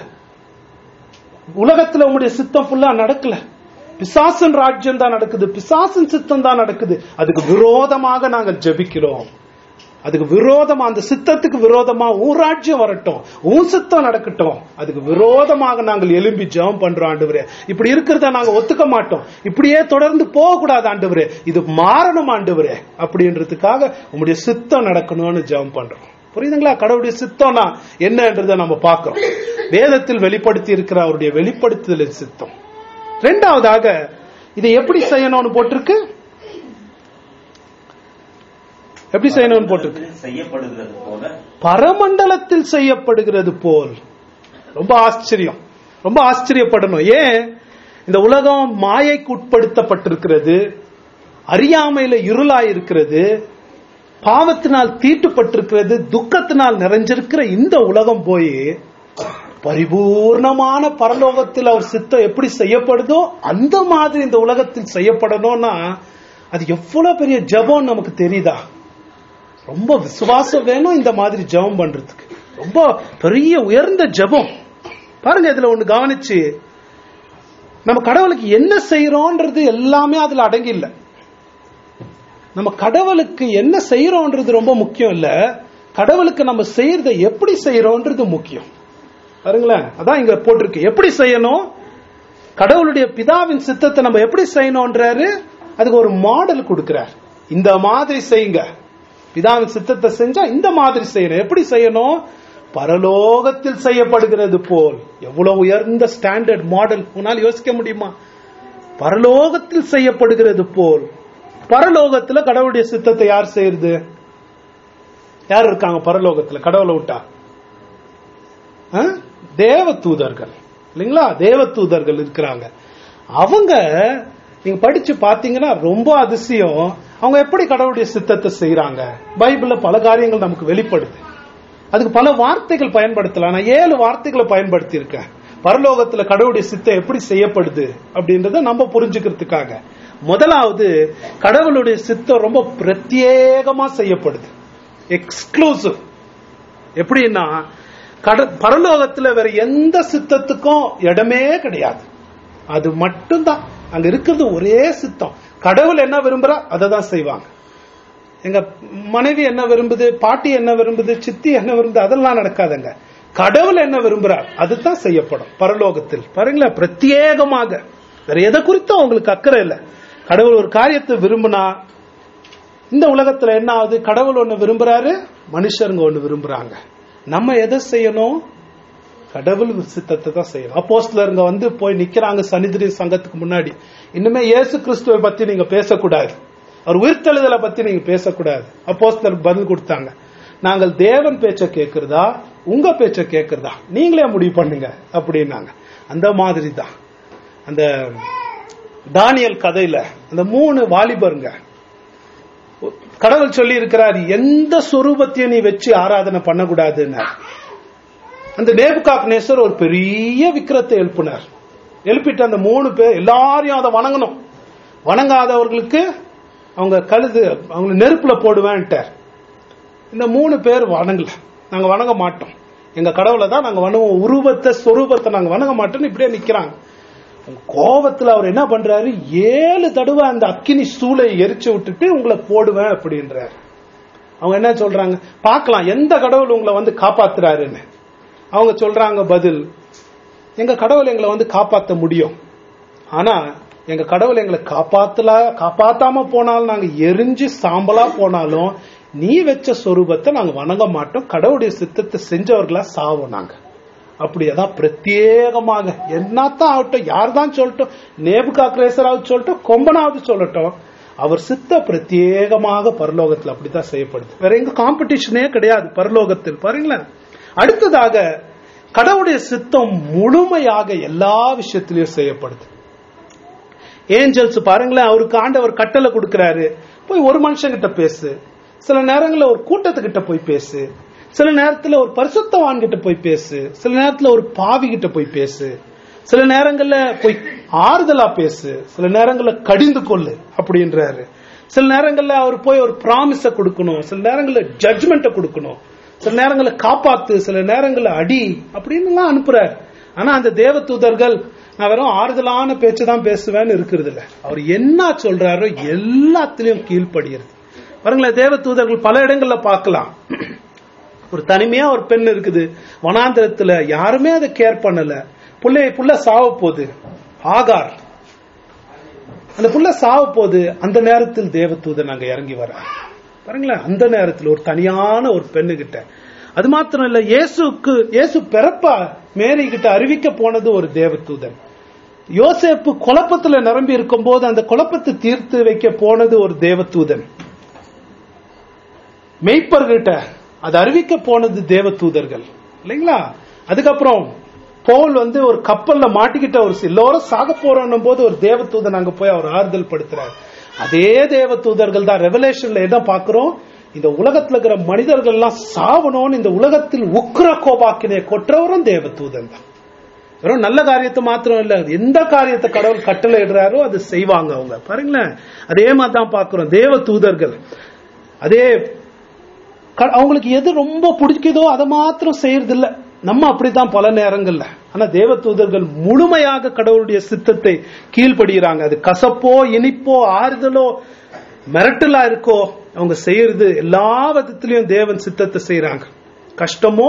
உலகத்துல உம்முடைய சித்தம் ஃபுல்லா நடக்கல பிசாசன் ராஜ்யம் தான் நடக்குது பிசாசன் சித்தம் தான் நடக்குது அதுக்கு விரோதமாக நாங்கள் ஜெபிக்கிறோம் அதுக்கு விரோதமா அந்த சித்தத்துக்கு விரோதமா உன் ராஜ்யம் வரட்டும் உன் சித்தம் நடக்கட்டும் அதுக்கு விரோதமாக நாங்கள் எழும்பி ஜெபம் பண்றோம் ஆண்டவரே இப்படி இருக்கிறத நாங்க ஒத்துக்க மாட்டோம் இப்படியே தொடர்ந்து போக கூடாது ஆண்டவரே இது மாறணும் ஆண்டவரே அப்படின்றதுக்காக உங்களுடைய சித்தம் நடக்கணும்னு ஜெபம் பண்றோம் புரியுதுங்களா கடவுளுடைய சித்தம்னா என்னன்றதை நம்ம பார்க்கிறோம் வேதத்தில் வெளிப்படுத்தி இருக்கிற அவருடைய வெளிப்படுத்துதலின் சித்தம் ரெண்டாவதாக இதை எப்படி செய்யணும்னு போட்டிருக்கு எப்படி செய்யணும்னு போட்டிருக்கு செய்யப்படுகிறது போல பரமண்டலத்தில் செய்யப்படுகிறது போல் ரொம்ப ஆச்சரியம் ரொம்ப ஆச்சரியப்படணும் ஏன் இந்த உலகம் மாயைக்கு உட்படுத்தப்பட்டிருக்கிறது அறியாமையில இருளாய் இருக்கிறது பாவத்தினால் தீட்டுப்பட்டிருக்கிறது துக்கத்தினால் நிறைஞ்சிருக்கிற இந்த உலகம் போய் பரிபூர்ணமான பரலோகத்தில் அவர் சித்தம் எப்படி செய்யப்படுதோ அந்த மாதிரி இந்த உலகத்தில் செய்யப்படணும்னா அது எவ்வளவு பெரிய ஜெபம் நமக்கு தெரியுதா ரொம்ப விசுவாசம் வேணும் இந்த மாதிரி ஜெபம் பண்றதுக்கு ரொம்ப பெரிய உயர்ந்த ஜெபம் பாருங்க இதுல ஒண்ணு கவனிச்சு நம்ம கடவுளுக்கு என்ன செய்யறோன்றது எல்லாமே அதுல அடங்கி இல்ல நம்ம கடவுளுக்கு என்ன செய்யறோன்றது ரொம்ப முக்கியம் இல்ல கடவுளுக்கு நம்ம செய்யறத எப்படி செய்யறோன்றது முக்கியம் பாருங்களேன் அதான் இங்க போட்டிருக்கு எப்படி செய்யணும் கடவுளுடைய பிதாவின் சித்தத்தை நம்ம எப்படி செய்யணும்ன்றாரு அதுக்கு ஒரு மாடல் கொடுக்கிறார் இந்த மாதிரி செய்யுங்க பிதாவின் சித்தத்தை செஞ்சா இந்த மாதிரி செய்யணும் எப்படி செய்யணும் பரலோகத்தில் செய்யப்படுகிறது போல் எவ்வளவு உயர்ந்த ஸ்டாண்டர்ட் மாடல் உன்னால் யோசிக்க முடியுமா பரலோகத்தில் செய்யப்படுகிறது போல் பரலோகத்துல கடவுளுடைய சித்தத்தை யார் செய்யறது யார் இருக்காங்க பரலோகத்துல கடவுளை விட்டா ஆ? தேவ தூதர்கள் இல்லைங்களா தேவ தூதர்கள் இருக்கிறாங்க அவங்க நீங்க படிச்சு பாத்தீங்கன்னா ரொம்ப அதிசயம் அவங்க எப்படி கடவுளுடைய சித்தத்தை செய்யறாங்க பைபிள்ல பல காரியங்கள் நமக்கு வெளிப்படுது அதுக்கு பல வார்த்தைகள் பயன்படுத்தலாம் நான் ஏழு வார்த்தைகளை பயன்படுத்தி இருக்கேன் பரலோகத்துல கடவுளுடைய சித்தம் எப்படி செய்யப்படுது அப்படின்றத நம்ம புரிஞ்சுக்கிறதுக்காக முதலாவது கடவுளுடைய சித்தம் ரொம்ப பிரத்யேகமா செய்யப்படுது எக்ஸ்க்ளூசிவ் எப்படின்னா கட பரலோகத்துல வேற எந்த சித்தத்துக்கும் இடமே கிடையாது அது மட்டும்தான் அங்க இருக்கிறது ஒரே சித்தம் கடவுள் என்ன விரும்புறா அதை தான் செய்வாங்க எங்க மனைவி என்ன விரும்புது பாட்டி என்ன விரும்புது சித்தி என்ன விரும்புது அதெல்லாம் நடக்காதுங்க கடவுள் என்ன விரும்புறார் அதுதான் செய்யப்படும் பரலோகத்தில் பாருங்களேன் பிரத்யேகமாக வேற எதை குறித்தும் உங்களுக்கு அக்கறை இல்லை கடவுள் ஒரு காரியத்தை விரும்பினா இந்த உலகத்துல என்ன ஆகுது கடவுள் ஒண்ணு விரும்புறாரு மனுஷருங்க ஒண்ணு விரும்புறாங்க நம்ம எதை செய்யணும் கடவுள் சித்தத்தை தான் செய்யணும் அப்போஸ்தலருங்க வந்து போய் நிக்கிறாங்க சனிதிரி சங்கத்துக்கு முன்னாடி இன்னுமே இயேசு கிறிஸ்துவை பத்தி நீங்க பேசக்கூடாது அவர் உயிர்த்தெழுதலை பத்தி நீங்க பேசக்கூடாது அப்போஸ்தலர் பதில் கொடுத்தாங்க நாங்கள் தேவன் பேச்ச கேட்கிறதா உங்க பேச்ச கேட்கிறதா நீங்களே முடிவு பண்ணுங்க அப்படின்னாங்க அந்த மாதிரி தான் அந்த தானியல் கதையில அந்த மூணு வாலிபருங்க கடவுள் சொல்லி இருக்கிறார் எந்த சொரூபத்தையும் நீ வச்சு ஆராதனை பண்ணக்கூடாதுன்னு அந்த நேபுகாக் நேசர் ஒரு பெரிய விக்கிரத்தை எழுப்பினார் எழுப்பிட்டு அந்த மூணு பேர் எல்லாரையும் அதை வணங்கணும் வணங்காதவர்களுக்கு அவங்க கழுது அவங்க நெருப்புல போடுவேன்ட்டார் இந்த மூணு பேர் வணங்கல நாங்க வணங்க மாட்டோம் எங்க கடவுளை தான் நாங்க வணங்குவோம் உருவத்தை சொரூபத்தை நாங்க வணங்க மாட்டோம்னு இப்படியே நிக்கிறாங்க கோபத்துல அவர் என்ன பண்றாரு ஏழு தடவை அந்த அக்கினி சூளை எரிச்சு விட்டுட்டு உங்களை போடுவேன் அப்படின்றாரு அவங்க என்ன சொல்றாங்க பார்க்கலாம் எந்த கடவுள் உங்களை வந்து காப்பாத்துறாருன்னு அவங்க சொல்றாங்க பதில் எங்க கடவுள் எங்களை வந்து காப்பாத்த முடியும் ஆனா எங்க கடவுள் எங்களை காப்பாத்தல காப்பாத்தாம போனாலும் நாங்க எரிஞ்சு சாம்பலா போனாலும் நீ வச்ச சொரூபத்தை நாங்க வணங்க மாட்டோம் கடவுளுடைய சித்தத்தை செஞ்சவர்களா சாவோம் நாங்க அப்படியேதான் பிரத்யேகமாக என்னத்தான் ஆகட்டும் யார் தான் சொல்லட்டும் நேபுகா கிரேசராவது சொல்லட்டும் கொம்பனாவது சொல்லட்டும் அவர் சித்த பிரத்யேகமாக பரலோகத்தில் அப்படித்தான் செய்யப்படுது வேற எங்க காம்படிஷனே கிடையாது பரலோகத்தில் பாருங்களேன் அடுத்ததாக கடவுளுடைய சித்தம் முழுமையாக எல்லா விஷயத்திலையும் செய்யப்படுது ஏஞ்சல்ஸ் பாருங்களேன் அவருக்கு ஆண்டவர் கட்டளை கொடுக்கிறாரு போய் ஒரு மனுஷங்கிட்ட பேசு சில நேரங்களில் ஒரு கூட்டத்துக்கிட்ட போய் பேசு சில நேரத்துல ஒரு பரிசுத்தவான் கிட்ட போய் பேசு சில நேரத்துல ஒரு பாவி கிட்ட போய் பேசு சில நேரங்கள்ல போய் ஆறுதலா பேசு சில நேரங்கள்ல கடிந்து கொள்ளு அப்படின்றாரு சில நேரங்கள்ல அவர் போய் ஒரு ப்ராமிஸ கொடுக்கணும் சில நேரங்கள்ல ஜட்ஜ்மெண்ட்டை கொடுக்கணும் சில நேரங்கள்ல காப்பாத்து சில நேரங்கள்ல அடி அப்படின்னு எல்லாம் அனுப்புறாரு ஆனா அந்த தேவ தூதர்கள் நான் வெறும் ஆறுதலான பேச்சு தான் பேசுவேன்னு இருக்கிறது இல்ல அவர் என்ன சொல்றாரோ எல்லாத்திலையும் கீழ்ப்படுகிறது பாருங்களேன் தேவ தூதர்கள் பல இடங்கள்ல பார்க்கலாம் ஒரு தனிமையா ஒரு பெண் இருக்குது வனாந்திரத்துல யாருமே அதை கேர் பண்ணல புள்ளை புள்ள சாவ போகுது ஆகார் அந்த புள்ள சாவ போகுது அந்த நேரத்தில் தேவதூதன் அங்க இறங்கி வர பாருங்களேன் அந்த நேரத்தில் ஒரு தனியான ஒரு பெண்ணு கிட்ட அது மாத்திரம் இல்ல இயேசுக்கு இயேசு பிறப்பா மேரி கிட்ட அறிவிக்க போனது ஒரு தேவதூதன் யோசேப்பு குழப்பத்துல நிரம்பி இருக்கும் போது அந்த குழப்பத்தை தீர்த்து வைக்க போனது ஒரு தேவதூதன் மெய்ப்பர்கிட்ட அது அறிவிக்க போனது தேவ தூதர்கள் இல்லைங்களா அதுக்கப்புறம் பவுல் வந்து ஒரு கப்பல்ல மாட்டிக்கிட்ட ஒரு எல்லோரும் சாக போறோம் போது ஒரு தேவ தூதன் அங்க போய் அவர் ஆறுதல் படுத்துறாரு அதே தேவ தூதர்கள் தான் ரெவலேஷன்ல என்ன பாக்குறோம் இந்த உலகத்துல இருக்கிற மனிதர்கள் எல்லாம் சாவணும்னு இந்த உலகத்தில் உக்ர கோபாக்கினை கொற்றவரும் தேவ தூதன் தான் வெறும் நல்ல காரியத்தை மாத்திரம் இல்ல எந்த காரியத்தை கடவுள் கட்டளை இடுறாரோ அது செய்வாங்க அவங்க பாருங்களேன் அதே மாதிரி தான் பாக்குறோம் தேவ தூதர்கள் அதே அவங்களுக்கு எது ரொம்ப பிடிக்குதோ அதை மாத்திரம் செய்யறது இல்ல நம்ம அப்படித்தான் பல நேரங்கள்ல ஆனா தேவ தூதர்கள் முழுமையாக கடவுளுடைய சித்தத்தை கீழ்படுகிறாங்க அது கசப்போ இனிப்போ ஆறுதலோ மிரட்டலா இருக்கோ அவங்க செய்யறது எல்லா விதத்திலையும் தேவன் சித்தத்தை செய்யறாங்க கஷ்டமோ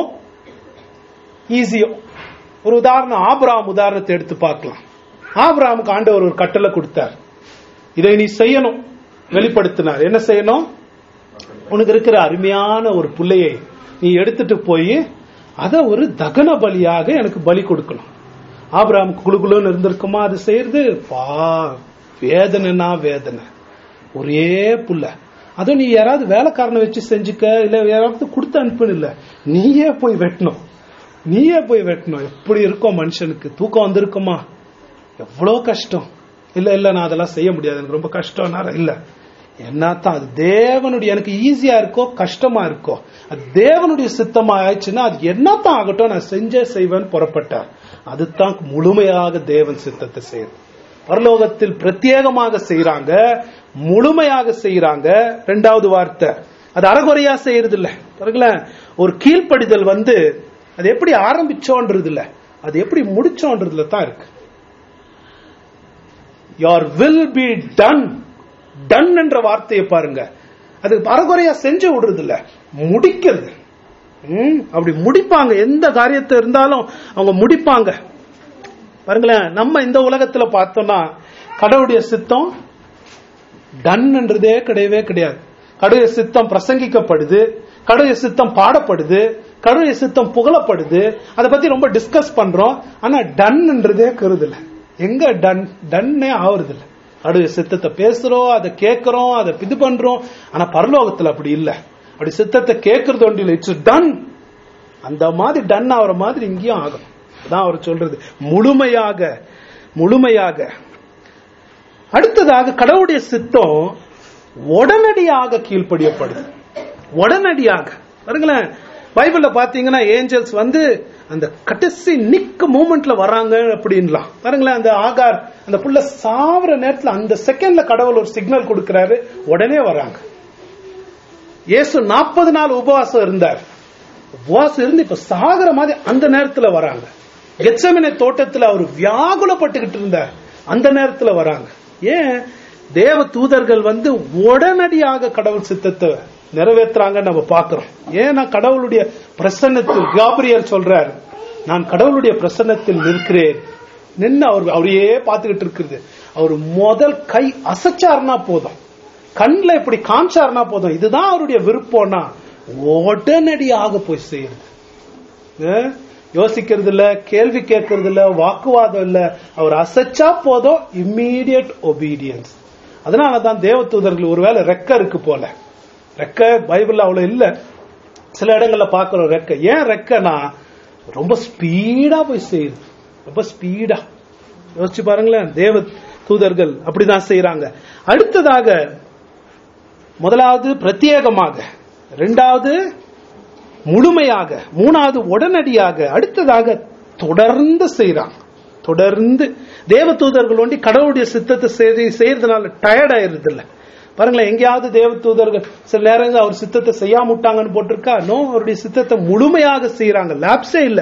ஈஸியோ ஒரு உதாரணம் ஆபிராம் உதாரணத்தை எடுத்து பார்க்கலாம் ஆபிராமுக்கு ஆண்டவர் ஒரு கட்டளை கொடுத்தார் இதை நீ செய்யணும் வெளிப்படுத்தினார் என்ன செய்யணும் உனக்கு இருக்கிற அருமையான ஒரு பிள்ளையை நீ எடுத்துட்டு போய் அத ஒரு தகன பலியாக எனக்கு பலி கொடுக்கணும் ஆபிராம் குழுகுலுன்னு இருந்திருக்குமா அது செய்யறது பா வேதனைனா வேதனை ஒரே புள்ள அதுவும் நீ யாராவது வேலைக்காரனை வச்சு செஞ்சுக்க இல்ல யாராவது கொடுத்து அனுப்புன்னு இல்ல நீயே போய் வெட்டணும் நீயே போய் வெட்டணும் எப்படி இருக்கும் மனுஷனுக்கு தூக்கம் வந்திருக்குமா எவ்வளவு கஷ்டம் இல்ல இல்ல நான் அதெல்லாம் செய்ய முடியாது எனக்கு ரொம்ப கஷ்டம் இல்ல என்னத்தான் அது தேவனுடைய எனக்கு ஈஸியா இருக்கோ கஷ்டமா இருக்கோ அது தேவனுடைய சித்தமா ஆயிடுச்சுன்னா அது என்னத்தான் ஆகட்டும் நான் செஞ்சே செய்வேன் புறப்பட்டார் அதுதான் முழுமையாக தேவன் சித்தத்தை செய்யுது பரலோகத்தில் பிரத்யேகமாக செய்யறாங்க முழுமையாக செய்யறாங்க ரெண்டாவது வார்த்தை அது அறகுறையா செய்யறது இல்ல பாருங்களேன் ஒரு கீழ்ப்படிதல் வந்து அது எப்படி ஆரம்பிச்சோன்றது இல்ல அது எப்படி முடிச்சோன்றதுல தான் இருக்கு யார் வில் பி டன் டன் என்ற வார்த்தையை பாருங்க அது அறகுறையா செஞ்சு விடுறது இல்ல முடிக்கிறது ம், அப்படி முடிப்பாங்க எந்த காரியத்தை இருந்தாலும் அவங்க முடிப்பாங்க பாருங்களேன் நம்ம இந்த உலகத்துல பார்த்தோம்னா கடவுளுடைய சித்தம் டன்ன்றதே கிடையவே கிடையாது கடவுளுடைய சித்தம் பிரசங்கிக்கப்படுது கடவுளுடைய சித்தம் பாடப்படுது கடவுளுடைய சித்தம் புகழப்படுது அதை பத்தி ரொம்ப டிஸ்கஸ் பண்றோம் ஆனா டன்ன்றதே கருதுல எங்க டன் டன்னே ஆவறது இல்ல கடவுளுடைய சித்தத்தை பேசுறோம் அதை கேட்கிறோம் அதை இது பண்றோம் ஆனா பரலோகத்துல அப்படி இல்ல அப்படி சித்தத்தை கேட்கறது ஒன்று இல்லை இட்ஸ் டன் அந்த மாதிரி டன் ஆகிற மாதிரி இங்கேயும் ஆகும் அதான் அவர் சொல்றது முழுமையாக முழுமையாக அடுத்ததாக கடவுளுடைய சித்தம் உடனடியாக கீழ்ப்படியப்படுது உடனடியாக பாருங்களேன் பைபிள்ல பாத்தீங்கன்னா ஏஞ்சல்ஸ் வந்து அந்த கடைசி நிக்க மூமெண்ட்ல வராங்க அப்படின்லாம் பாருங்களேன் அந்த ஆகார் அந்த புள்ள சாவர நேரத்துல அந்த செகண்ட்ல கடவுள் ஒரு சிக்னல் கொடுக்கிறாரு உடனே வராங்க இயேசு நாற்பது நாள் உபவாசம் இருந்தார் உபவாசம் இருந்து இப்ப சாகர மாதிரி அந்த நேரத்துல வராங்க கெச்சமனை தோட்டத்துல அவர் வியாகுலப்பட்டுக்கிட்டு இருந்தார் அந்த நேரத்துல வராங்க ஏன் தேவ தூதர்கள் வந்து உடனடியாக கடவுள் சித்தத்தை நிறைவேற்றுறாங்கன்னு நம்ம பார்க்கிறோம் ஏன்னா கடவுளுடைய பிரசன்னத்தில் காபிரியர் சொல்றார் நான் கடவுளுடைய பிரசன்னத்தில் நிற்கிறேன் நின்று அவர் அவரையே பார்த்துக்கிட்டு இருக்குது அவர் முதல் கை அசைச்சாருன்னா போதும் கண்ணில் இப்படி காமிச்சாருன்னா போதும் இதுதான் அவருடைய விருப்பம்னா உடனடியாக போய் செய்யறது அஹ் யோசிக்கிறது இல்ல கேள்வி கேட்கறது இல்ல வாக்குவாதம் இல்ல அவர் அசைச்சா போதும் இம்மீடியட் ஒபீடியன்ஸ் அதனாலதான் தேவதூதர்கள் ஒருவேளை ரெக்க இருக்கு போல ரெக்க பைபிள்ல அவ்வளவு இல்ல சில இடங்கள்ல பாக்குறோம் ரெக்க ஏன் ரெக்கனா ரொம்ப ஸ்பீடா போய் செய்யுது ரொம்ப ஸ்பீடா யோசிச்சு பாருங்களேன் தேவ தூதர்கள் அப்படிதான் செய்யறாங்க அடுத்ததாக முதலாவது பிரத்யேகமாக இரண்டாவது முழுமையாக மூணாவது உடனடியாக அடுத்ததாக தொடர்ந்து செய்யறாங்க தொடர்ந்து தேவ தூதர்கள் ஒண்டி கடவுளுடைய சித்தத்தை செய்து- செய்யறதுனால டயர்ட் ஆயிருது இல்ல பாருங்களேன் எங்கேயாவது தேவ தூதர்கள் சில நேரங்கள் அவர் சித்தத்தை செய்யாம விட்டாங்கன்னு போட்டிருக்கா நோ அவருடைய சித்தத்தை முழுமையாக செய்யறாங்க லேப்ஸே இல்ல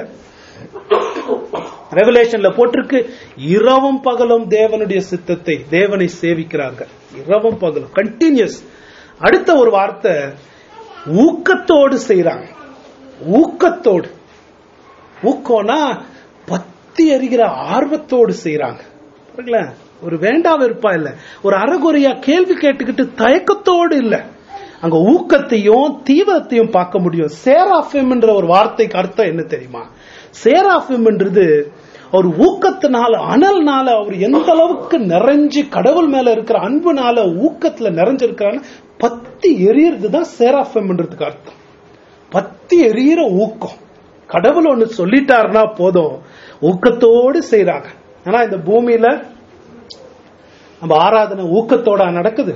ரெவலேஷன்ல போட்டிருக்கு இரவும் பகலும் தேவனுடைய சித்தத்தை தேவனை சேவிக்கிறார்கள் இரவும் பகலும் கண்டினியூஸ் அடுத்த ஒரு வார்த்தை ஊக்கத்தோடு செய்யறாங்க ஊக்கத்தோடு ஊக்கம்னா பத்தி எறிகிற ஆர்வத்தோடு செய்யறாங்க பாருங்களேன் ஒரு வேண்டா வெறுப்பா இல்ல ஒரு அறகுறையா கேள்வி கேட்டுக்கிட்டு தயக்கத்தோடு இல்ல அங்க ஊக்கத்தையும் தீவிரத்தையும் பார்க்க முடியும் சேராஃபிம்ன்ற ஒரு வார்த்தைக்கு அர்த்தம் என்ன தெரியுமா சேராஃபிம்ன்றது அவர் ஊக்கத்தினால அனல்னால அவர் எந்த அளவுக்கு நிறைஞ்சு கடவுள் மேல இருக்கிற அன்புனால ஊக்கத்துல நிறைஞ்சிருக்கிறான்னு பத்தி எரியறது தான் சேராஃபிம்ன்றதுக்கு அர்த்தம் பத்தி எரியற ஊக்கம் கடவுள் ஒண்ணு சொல்லிட்டாருன்னா போதும் ஊக்கத்தோடு செய்றாங்க ஆனா இந்த பூமியில நம்ம ஆராதனை ஊக்கத்தோட நடக்குது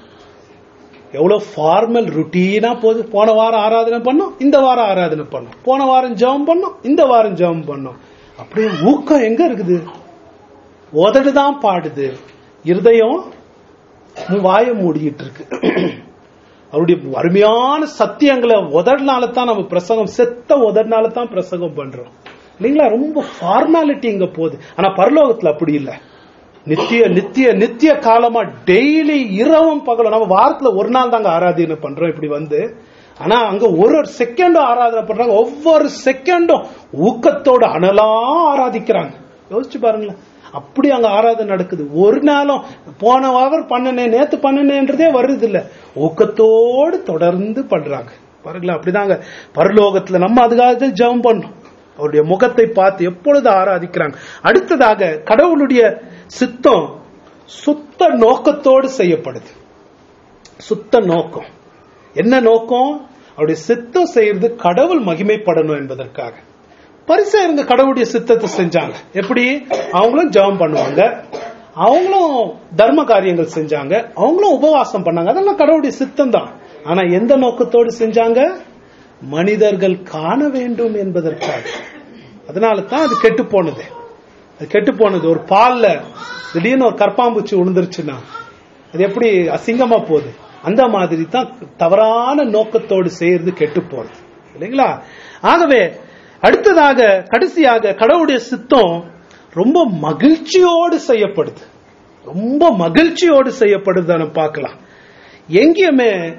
எவ்வளவு ஃபார்மல் ருட்டீனா போகுது போன வாரம் ஆராதனை பண்ணோம் இந்த வாரம் ஆராதனை பண்ணோம் போன வாரம் ஜெபம் பண்ணோம் இந்த வாரம் ஜெபம் பண்ணோம் அப்படியே ஊக்கம் எங்க இருக்குது உதடுதான் பாடுது இருதயம் வாயை மூடிட்டு இருக்கு அவருடைய அருமையான சத்தியங்களை உதடுனால தான் நம்ம பிரசங்கம் செத்த உதடுனால தான் பிரசங்கம் பண்றோம் இல்லைங்களா ரொம்ப ஃபார்மாலிட்டி இங்க போகுது ஆனா பரலோகத்துல அப்படி இல்லை நித்திய நித்திய நித்திய காலமா டெய்லி இரவும் பகலும் நம்ம வாரத்துல ஒரு நாள் தாங்க ஆராதனை பண்றோம் இப்படி வந்து ஆனா அங்க ஒரு ஒரு செகண்டும் ஆராதனை பண்றாங்க ஒவ்வொரு செகண்டும் ஊக்கத்தோட அனலா ஆராதிக்கிறாங்க யோசிச்சு பாருங்களேன் அப்படி அங்க ஆராதனை நடக்குது ஒரு நாளும் போன வாரம் பண்ணனே நேத்து பண்ணனேன்றதே வருது இல்ல ஊக்கத்தோடு தொடர்ந்து பண்றாங்க பாருங்களேன் அப்படிதாங்க பரலோகத்துல நம்ம அதுக்காக ஜெபம் பண்ணோம் அவருடைய முகத்தை பார்த்து எப்பொழுது ஆராதிக்கிறாங்க அடுத்ததாக கடவுளுடைய சித்தம் சுத்த நோக்கத்தோடு செய்யப்படுது சுத்த நோக்கம் என்ன நோக்கம் அவருடைய சித்தம் செய்யறது கடவுள் மகிமைப்படணும் என்பதற்காக பரிசெயருங்க கடவுளுடைய சித்தத்தை செஞ்சாங்க எப்படி அவங்களும் ஜெபம் பண்ணுவாங்க அவங்களும் தர்ம காரியங்கள் செஞ்சாங்க அவங்களும் உபவாசம் பண்ணாங்க அதெல்லாம் கடவுளுடைய சித்தம் தான் ஆனா எந்த நோக்கத்தோடு செஞ்சாங்க மனிதர்கள் காண வேண்டும் என்பதற்காக அதனால தான் அது கெட்டு போனது அது கெட்டு போனது ஒரு பால்ல திடீர்னு ஒரு கற்பாம்பூச்சி விழுந்துருச்சுன்னா அது எப்படி அசிங்கமா போகுது அந்த மாதிரி தான் தவறான நோக்கத்தோடு செய்யறது கெட்டு போறது இல்லைங்களா ஆகவே அடுத்ததாக கடைசியாக கடவுளுடைய சித்தம் ரொம்ப மகிழ்ச்சியோடு செய்யப்படுது ரொம்ப மகிழ்ச்சியோடு செய்யப்படுது நம்ம பார்க்கலாம் எங்கேயுமே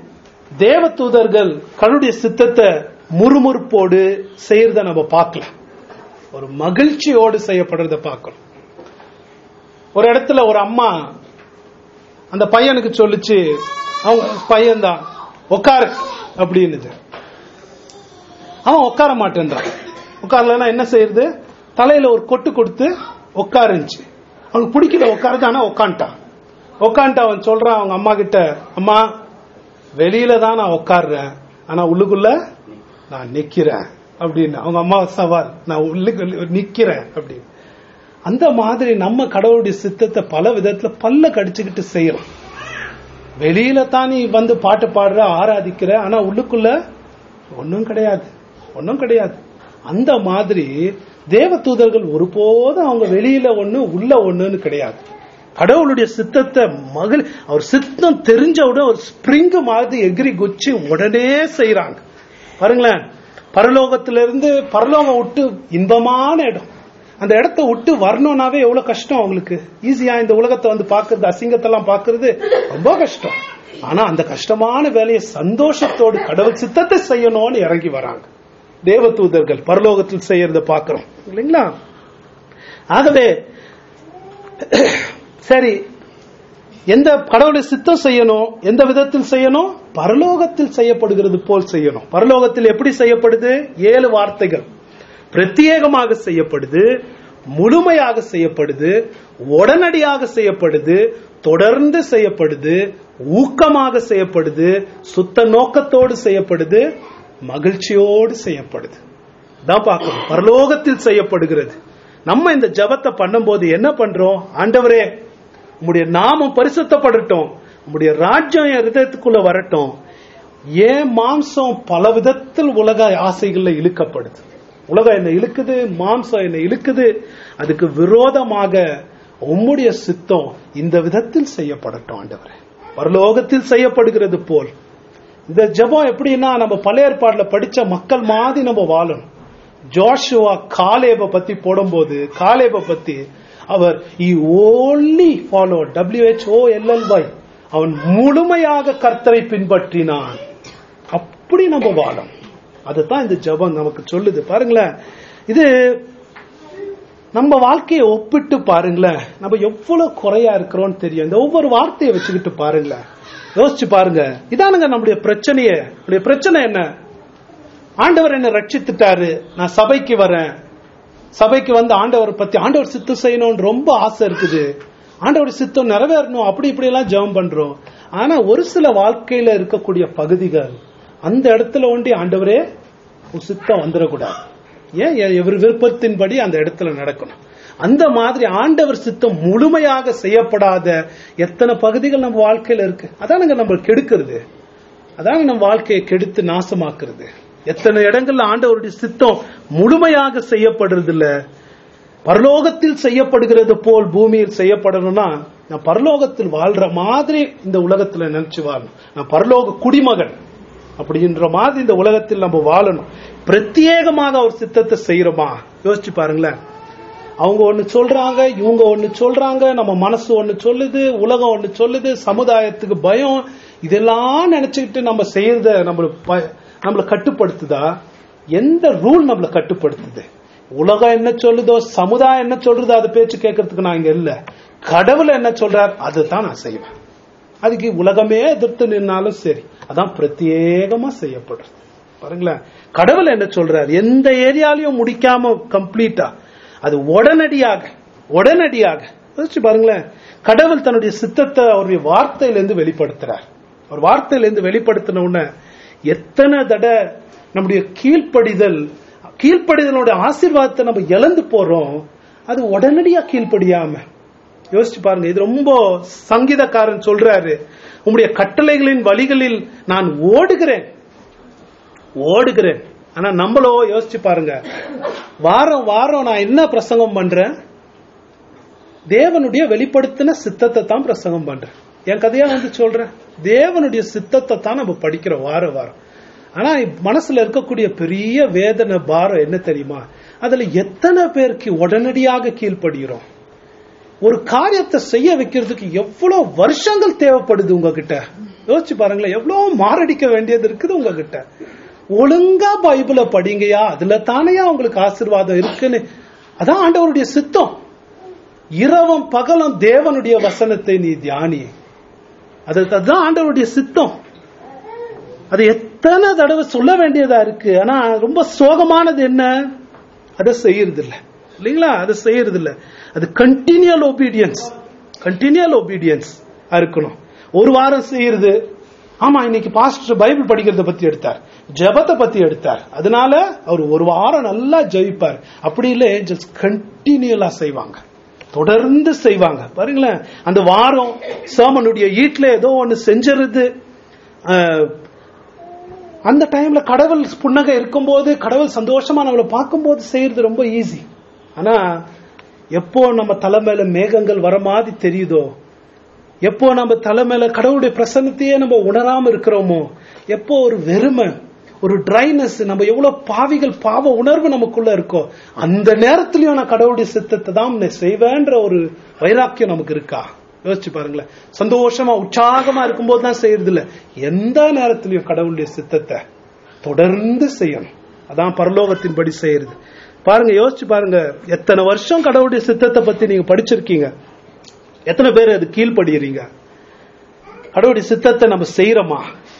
தேவ தூதர்கள் கடவுளுடைய சித்தத்தை முறுமுறுப்போடு செய்யறத நம்ம பார்க்கலாம் ஒரு மகிழ்ச்சியோடு செய்யப்படுறத பார்க்கணும் ஒரு இடத்துல ஒரு அம்மா அந்த பையனுக்கு சொல்லுச்சு அவங்க பையன்தான் உட்காரு அப்படின்னுது அவன் உட்கார மாட்டேன்றான் உட்காரலன்னா என்ன செய்யறது தலையில ஒரு கொட்டு கொடுத்து உட்காருச்சு அவனுக்கு பிடிக்கல உட்காருது ஆனா உட்காந்துட்டான் உட்காந்துட்டு அவன் சொல்றான் அவங்க அம்மா கிட்ட அம்மா வெளியில தான் நான் உட்காடுறேன் ஆனா உள்ளுக்குள்ள நான் நிக்கிறேன் அப்படின்னு அவங்க அம்மா சவால் நான் உள்ளுக்கு நிக்கிறேன் அப்படின்னு அந்த மாதிரி நம்ம கடவுளுடைய சித்தத்தை பல விதத்துல பல்ல கடிச்சுக்கிட்டு செய்யறோம் வெளியில தான் நீ வந்து பாட்டு பாடுற ஆராதிக்கிற ஆனா உள்ளுக்குள்ள ஒன்னும் கிடையாது ஒன்னும் கிடையாது அந்த மாதிரி தேவ தூதர்கள் ஒருபோதும் அவங்க வெளியில ஒண்ணு உள்ள ஒண்ணுன்னு கிடையாது கடவுளுடைய சித்தத்தை மகள் அவர் சித்தம் தெரிஞ்சவுடன் ஒரு ஸ்பிரிங் மாதிரி எகிரி குச்சி உடனே செய்யறாங்க பாருங்களேன் பரலோகத்திலிருந்து பரலோகம் விட்டு இன்பமான இடம் அந்த இடத்த விட்டு வரணும்னாவே எவ்வளவு கஷ்டம் அவங்களுக்கு ஈஸியா இந்த உலகத்தை வந்து பாக்குறது அசிங்கத்தெல்லாம் பாக்குறது ரொம்ப கஷ்டம் ஆனா அந்த கஷ்டமான வேலையை சந்தோஷத்தோடு கடவுள் சித்தத்தை செய்யணும்னு இறங்கி வராங்க தேவதூதர்கள் பரலோகத்தில் செய்யறத பாக்குறோம் இல்லைங்களா ஆகவே சரி எந்த கடவுளை சித்தம் செய்யணும் எந்த விதத்தில் செய்யணும் பரலோகத்தில் செய்யப்படுகிறது போல் செய்யணும் பரலோகத்தில் எப்படி செய்யப்படுது ஏழு வார்த்தைகள் பிரத்யேகமாக செய்யப்படுது முழுமையாக செய்யப்படுது உடனடியாக செய்யப்படுது தொடர்ந்து செய்யப்படுது ஊக்கமாக செய்யப்படுது சுத்த நோக்கத்தோடு செய்யப்படுது மகிழ்ச்சியோடு செய்யப்படுது தான் பார்க்கணும் பரலோகத்தில் செய்யப்படுகிறது நம்ம இந்த ஜபத்தை பண்ணும்போது என்ன பண்றோம் ஆண்டவரே உம்முடைய நாமம் பரிசுத்தப்படட்டும் உம்முடைய ராஜ்யம் என் ஹிருதயத்துக்குள்ள வரட்டும் ஏன் மாம்சம் பல விதத்தில் உலக ஆசைகள்ல இழுக்கப்படுது உலகம் என்ன இழுக்குது மாம்சம் என்ன இழுக்குது அதுக்கு விரோதமாக உம்முடைய சித்தம் இந்த விதத்தில் செய்யப்படட்டும் ஆண்டவரே பரலோகத்தில் செய்யப்படுகிறது போல் இந்த ஜெபம் எப்படின்னா நம்ம பழைய ஏற்பாடுல படிச்ச மக்கள் மாதிரி நம்ம வாழணும் ஜோஷுவா காலேப பத்தி போடும்போது காலேப பத்தி அவர் இ ஓன்லி ஃபாலோ டபிள்யூஹெச்ஓ எல்எல்ஒய் அவன் முழுமையாக கர்த்தரை பின்பற்றினான் அப்படி நம்ம வாழும் அதுதான் இந்த ஜெபம் நமக்கு சொல்லுது பாருங்களேன் இது நம்ம வாழ்க்கையை ஒப்பிட்டு பாருங்களேன் நம்ம எவ்வளவு குறையா இருக்கிறோம்னு தெரியும் இந்த ஒவ்வொரு வார்த்தையை வச்சுக்கிட்டு பாருங்களேன் யோசிச்சு பாருங்க இதானுங்க நம்முடைய பிரச்சனையே நம்முடைய பிரச்சனை என்ன ஆண்டவர் என்ன ரட்சித்துட்டாரு நான் சபைக்கு வரேன் சபைக்கு வந்து ஆண்டவர் பத்தி ஆண்டவர் சித்தம் செய்யணும்னு ரொம்ப ஆசை இருக்குது ஆண்டவர் சித்தம் நிறைவேறணும் அப்படி இப்படி எல்லாம் ஜெபம் பண்றோம் ஆனா ஒரு சில வாழ்க்கையில இருக்கக்கூடிய பகுதிகள் அந்த இடத்துல ஒண்டி ஆண்டவரே உன் சித்தம் வந்துடக்கூடாது ஏன் எவர் விருப்பத்தின்படி அந்த இடத்துல நடக்கணும் அந்த மாதிரி ஆண்டவர் சித்தம் முழுமையாக செய்யப்படாத எத்தனை பகுதிகள் நம்ம வாழ்க்கையில இருக்கு அதானுங்க நம்ம கெடுக்கிறது அதான நம்ம வாழ்க்கையை கெடுத்து நாசமாக்குறது எத்தனை இடங்கள்ல ஆண்டவருடைய சித்தம் முழுமையாக செய்யப்படுறது இல்ல பரலோகத்தில் செய்யப்படுகிறது போல் பூமியில் செய்யப்படணும்னா நான் பரலோகத்தில் வாழ்ற மாதிரி இந்த உலகத்துல நினைச்சு வாழணும் நான் பரலோக குடிமகன் அப்படின்ற மாதிரி இந்த உலகத்தில் நம்ம வாழணும் பிரத்யேகமாக அவர் சித்தத்தை செய்யறோமா யோசிச்சு பாருங்களேன் அவங்க ஒண்ணு சொல்றாங்க இவங்க ஒண்ணு சொல்றாங்க நம்ம மனசு ஒண்ணு சொல்லுது உலகம் ஒண்ணு சொல்லுது சமுதாயத்துக்கு பயம் இதெல்லாம் நினைச்சுக்கிட்டு நம்ம செய்யறத நம்ம நம்மளை கட்டுப்படுத்துதா எந்த ரூல் நம்மளை கட்டுப்படுத்துது உலகம் என்ன சொல்லுதோ சமுதாயம் என்ன சொல்றதோ அதை பேச்சு கேட்கறதுக்கு நான் இங்க இல்ல கடவுள் என்ன சொல்றார் அதுதான் நான் செய்வேன் அதுக்கு உலகமே எதிர்த்து நின்னாலும் சரி அதான் பிரத்யேகமா செய்யப்படுறது பாருங்களேன் கடவுள் என்ன சொல்றார் எந்த ஏரியாலையும் முடிக்காம கம்ப்ளீட்டா அது உடனடியாக உடனடியாக யோசிச்சு பாருங்களேன் கடவுள் தன்னுடைய சித்தத்தை அவருடைய வார்த்தையிலிருந்து வெளிப்படுத்துறார் ஒரு வார்த்தையிலிருந்து வெளிப்படுத்தின உடனே எத்தனை தடை நம்முடைய கீழ்ப்படிதல் கீழ்ப்படிதலோட ஆசீர்வாதத்தை நம்ம இழந்து போறோம் அது உடனடியா கீழ்ப்படியாம யோசிச்சு பாருங்க இது ரொம்ப சங்கீதக்காரன் சொல்றாரு உங்களுடைய கட்டளைகளின் வழிகளில் நான் ஓடுகிறேன் ஓடுகிறேன் ஆனா நம்மளோ யோசிச்சு பாருங்க வாரம் வாரம் நான் என்ன பிரசங்கம் பண்றேன் தேவனுடைய வெளிப்படுத்தின சித்தத்தை தான் பிரசங்கம் பண்றேன் என் கதையா வந்து சொல்றேன் தேவனுடைய சித்தத்தை தான் நம்ம படிக்கிறோம் வாரம் வாரம் ஆனா மனசுல இருக்கக்கூடிய பெரிய வேதனை பாரம் என்ன தெரியுமா அதுல எத்தனை பேருக்கு உடனடியாக கீழ்ப்படுகிறோம் ஒரு காரியத்தை செய்ய வைக்கிறதுக்கு எவ்வளவு வருஷங்கள் தேவைப்படுது உங்ககிட்ட யோசிச்சு பாருங்களேன் எவ்வளவு மாரடிக்க வேண்டியது இருக்குது உங்ககிட்ட ஒழுங்கா பைபிளை படிங்கயா அதுல தானேயா உங்களுக்கு ஆசீர்வாதம் இருக்குன்னு அதான் ஆண்டவருடைய சித்தம் இரவும் பகலும் தேவனுடைய வசனத்தை நீ தியானி அது அதுதான் ஆண்டவருடைய சித்தம் அது எத்தனை தடவை சொல்ல வேண்டியதா இருக்கு ஆனா ரொம்ப சோகமானது என்ன அதை செய்யறது இல்ல இல்லைங்களா அதை செய்யறது இல்ல அது கண்டினியூல் ஒபீடியன்ஸ் கண்டினியூல் ஒபீடியன்ஸ் இருக்கணும் ஒரு வாரம் செய்யறது ஆமா இன்னைக்கு பாஸ்டர் பைபிள் படிக்கிறத பத்தி எடுத்தார் ஜெபத்தை பத்தி எடுத்தார் அதனால அவர் ஒரு வாரம் நல்லா ஜெயிப்பார் அப்படி இல்லை ஏஞ்சல்ஸ் கண்டினியூலா செய்வாங்க தொடர்ந்து செய்வாங்க பாருங்களேன் அந்த வாரம் சோமனுடைய வீட்டுல ஏதோ ஒண்ணு செஞ்சிருது அஹ், அந்த டைம்ல கடவுள் புன்னகை இருக்கும்போது கடவுள் சந்தோஷமா நம்மளை பார்க்கும்போது செய்யறது ரொம்ப ஈஸி ஆனா எப்போ நம்ம தலை மேல மேகங்கள் வர மாதிரி தெரியுதோ எப்போ நம்ம தலை மேல கடவுளுடைய பிரசன்னத்தையே நம்ம உணராம இருக்கிறோமோ எப்போ ஒரு வெறுமை ஒரு ட்ரைனஸ் நம்ம எவ்வளவு பாவிகள் பாவ உணர்வு நமக்குள்ள இருக்கோ அந்த நேரத்திலயும் நான் கடவுளுடைய சித்தத்தை தான் நான் செய்வேன்ற ஒரு வைராக்கியம் நமக்கு இருக்கா யோசிச்சு பாருங்களேன் சந்தோஷமா உற்சாகமா இருக்கும்போது தான் செய்யறது இல்ல எந்த நேரத்திலயும் கடவுளுடைய சித்தத்தை தொடர்ந்து செய்யணும் அதான் பரலோகத்தின்படி செய்யறது பாருங்க யோசிச்சு பாருங்க எத்தனை வருஷம் கடவுளுடைய சித்தத்தை பத்தி நீங்க படிச்சிருக்கீங்க எத்தனை பேர் அது கீழ்ப்படுகிறீங்க கடவுளுடைய சித்தத்தை நம்ம செய்யறோமா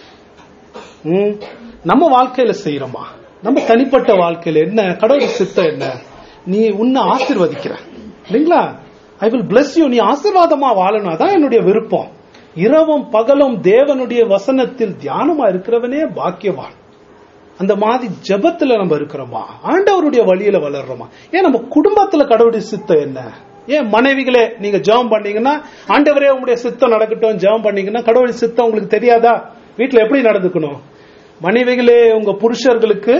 ம், நம்ம வாழ்க்கையில செய்யறோமா நம்ம தனிப்பட்ட வாழ்க்கையில என்ன கடவுள் சித்தம் என்ன நீ உன்னை ஆசிர்வதிக்கிற இல்லைங்களா ஐ வில் bless யூ நீ ஆசீர்வாதமா வாழணும் அதான் என்னுடைய விருப்பம் இரவும் பகலும் தேவனுடைய வசனத்தில் தியானமா இருக்கிறவனே பாக்கியவான் அந்த மாதிரி ஜெபத்துல நம்ம இருக்கிறோமா ஆண்டவருடைய வழியில வளர்றோமா ஏன் நம்ம குடும்பத்துல கடவுளுடைய சித்தம் என்ன ஏன் மனைவிகளே நீங்க ஜெபம் பண்ணீங்கன்னா ஆண்டவரே உங்களுடைய சித்தம் நடக்கட்டும் ஜெபம் பண்ணீங்கன்னா கடவுளுடைய சித்தம் உங்களுக்கு தெரியாதா வீட்டுல எப்படி நடந்துக்கணும் மனைவிகளே உங்க புருஷர்களுக்கு